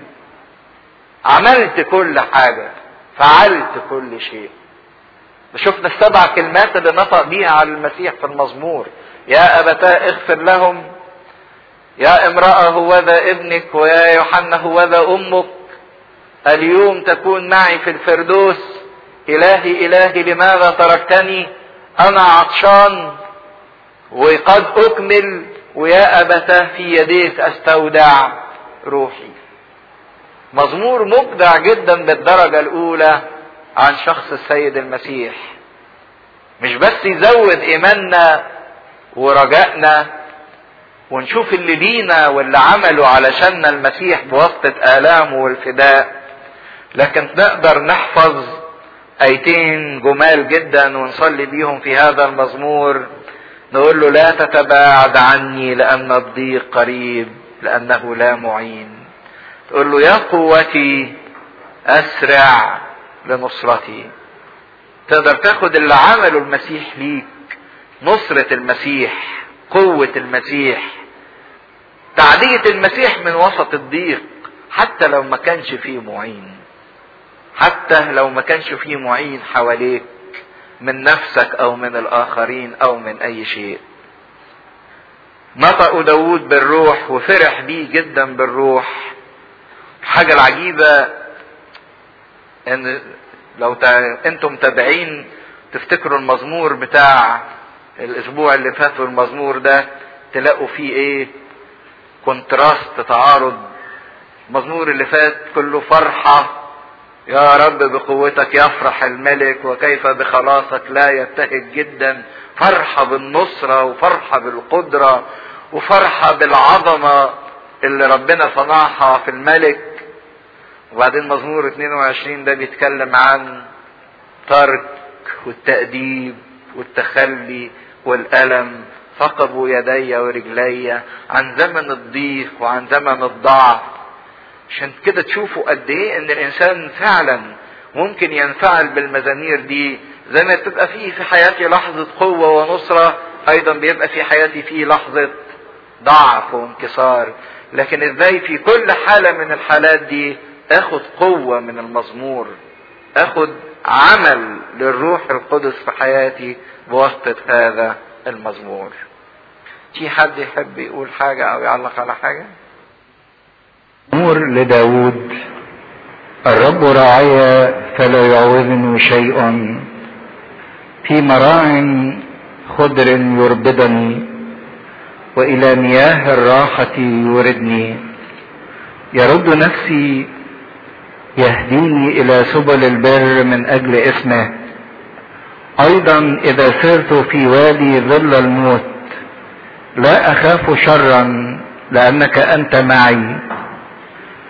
عملت كل حاجة فعلت كل شيء شفنا السبع كلمات اللي نطق بيها على المسيح في المزمور يا أبتاه اغفر لهم يا امرأة هوذا ابنك ويا يوحنا هوذا أمك اليوم تكون معي في الفردوس إلهي إلهي لماذا تركتني أنا عطشان وقد أكمل ويا أبتاه في يديك أستودع روحي مزمور مبدع جدا بالدرجة الأولى عن شخص السيد المسيح مش بس يزود إيماننا ورجائنا ونشوف اللي لينا واللي عمله علشان المسيح بواسطة آلامه والفداء لكن نقدر نحفظ ايتين جمال جدا ونصلي بيهم في هذا المزمور نقول له لا تتباعد عني لأن الضيق قريب لأنه لا معين تقول له يا قوتي أسرع لنصرتي تقدر تاخد اللي عمله المسيح ليك نصرة المسيح قوة المسيح تعدية المسيح من وسط الضيق حتى لو ما كانش فيه معين حتى لو ما كانش فيه معين حواليك من نفسك او من الاخرين او من اي شيء نطق داود بالروح وفرح بيه جدا بالروح الحاجة العجيبة ان لو انتم متابعين تفتكروا المزمور بتاع الاسبوع اللي فات والمزمور ده تلاقوا فيه ايه كونتراست تعارض المزمور اللي فات كله فرحة يا رب بقوتك يفرح الملك وكيف بخلاصك لا يبتهج جدا فرحة بالنصرة وفرحة بالقدرة وفرحة بالعظمة اللي ربنا صنعها في الملك وبعدين مزمور 22 ده بيتكلم عن ترك والتأديب والتخلي والألم ثقبوا يدي ورجلي عن زمن الضيق وعن زمن الضعف عشان كده تشوفوا قد ايه ان الانسان فعلا ممكن ينفعل بالمزامير دي زي ما تبقى فيه في حياتي لحظة قوة ونصرة ايضا بيبقى في حياتي فيه لحظة ضعف وانكسار لكن ازاي في كل حالة من الحالات دي اخد قوة من المزمور اخد عمل للروح القدس في حياتي بواسطة هذا المزمور في حد يحب يقول حاجة او يعلق على حاجة مزمور لداود الرب راعي فلا يعوزني شيء في مراع خضر يربدني والى مياه الراحة يوردني يرد نفسي يهديني الى سبل البر من اجل اسمه ايضا اذا سرت في وادي ظل الموت لا اخاف شرا لانك انت معي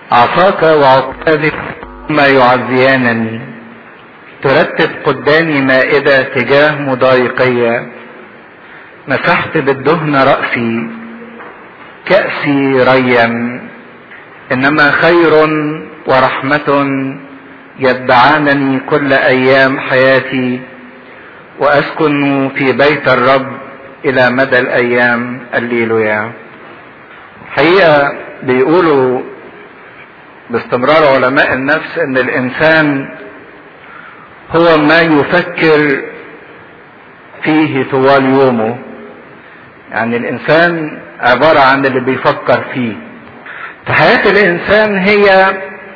عصاك وعكازك ما يعزيانني ترتب قدامي مائدة تجاه مضايقية مسحت بالدهن رأسي كأسي ريا إنما خير ورحمة يتبعانني كل أيام حياتي وأسكن في بيت الرب إلى مدى الأيام الليلويا حقيقة بيقولوا باستمرار علماء النفس ان الانسان هو ما يفكر فيه طوال يومه يعني الانسان عبارة عن اللي بيفكر فيه فحياة الانسان هي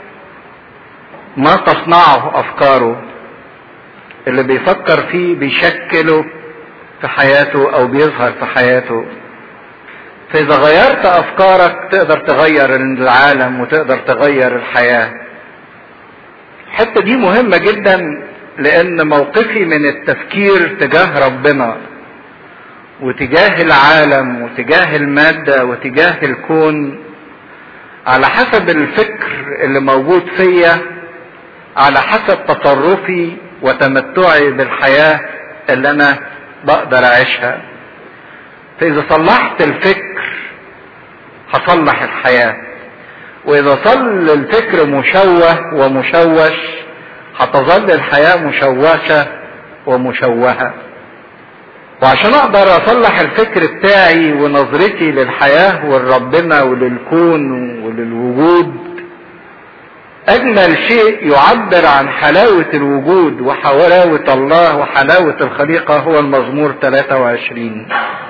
ما تصنعه افكاره اللي بيفكر فيه بيشكله في حياته او بيظهر في حياته فاذا غيرت افكارك تقدر تغير العالم وتقدر تغير الحياة الحتة دي مهمة جدا لان موقفي من التفكير تجاه ربنا وتجاه العالم وتجاه المادة وتجاه الكون على حسب الفكر اللي موجود فيا على حسب تصرفي وتمتعي بالحياة اللي انا بقدر اعيشها فاذا صلحت الفكر هصلح الحياة واذا صل الفكر مشوه ومشوش هتظل الحياة مشوشة ومشوهة وعشان اقدر اصلح الفكر بتاعي ونظرتي للحياة ولربنا وللكون وللوجود اجمل شيء يعبر عن حلاوة الوجود وحلاوة الله وحلاوة الخليقة هو المزمور 23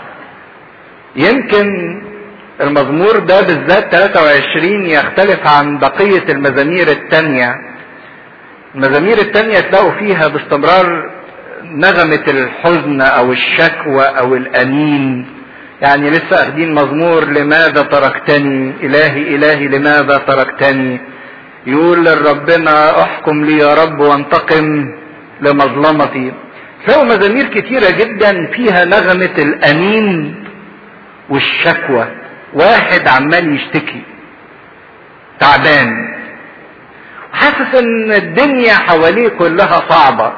يمكن المزمور ده بالذات 23 يختلف عن بقية المزامير التانية المزامير التانية تلاقوا فيها باستمرار نغمة الحزن او الشكوى او الانين يعني لسه اخدين مزمور لماذا تركتني الهي الهي لماذا تركتني يقول لربنا احكم لي يا رب وانتقم لمظلمتي تلاقوا مزامير كتيرة جدا فيها نغمة الانين والشكوى واحد عمال يشتكي تعبان حاسس ان الدنيا حواليه كلها صعبة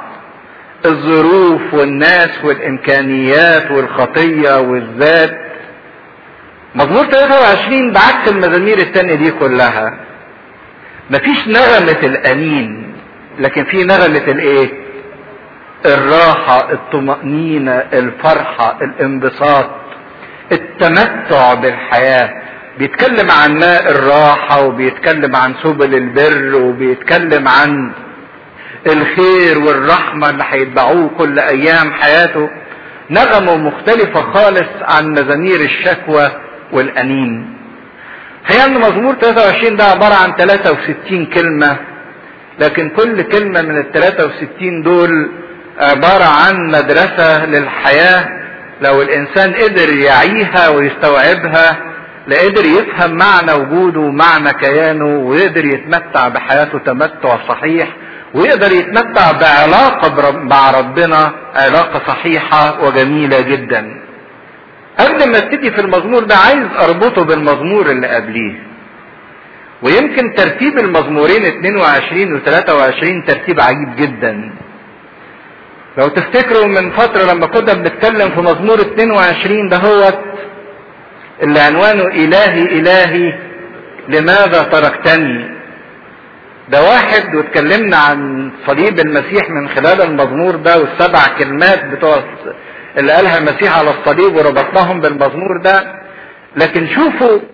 الظروف والناس والامكانيات والخطية والذات مزمور 23 بعكس المزامير التانية دي كلها مفيش نغمة الانين لكن في نغمة الايه الراحة الطمأنينة الفرحة الانبساط التمتع بالحياة بيتكلم عن ماء الراحة وبيتكلم عن سبل البر وبيتكلم عن الخير والرحمة اللي هيتبعوه كل أيام حياته نغمة مختلفة خالص عن مزامير الشكوى والأنين هي أن مزمور 23 ده عبارة عن 63 كلمة لكن كل كلمة من ال 63 دول عبارة عن مدرسة للحياة لو الإنسان قدر يعيها ويستوعبها لقدر يفهم معنى وجوده ومعنى كيانه ويقدر يتمتع بحياته تمتع صحيح ويقدر يتمتع بعلاقة مع ربنا علاقة صحيحة وجميلة جدا قبل ما ابتدي في المزمور ده عايز اربطه بالمزمور اللي قبليه ويمكن ترتيب المزمورين 22 و 23 ترتيب عجيب جدا لو تفتكروا من فترة لما كنا بنتكلم في مزمور 22 دهوت اللي عنوانه إلهي إلهي لماذا تركتني ده واحد واتكلمنا عن صليب المسيح من خلال المزمور ده والسبع كلمات بتوع اللي قالها المسيح على الصليب وربطناهم بالمزمور ده لكن شوفوا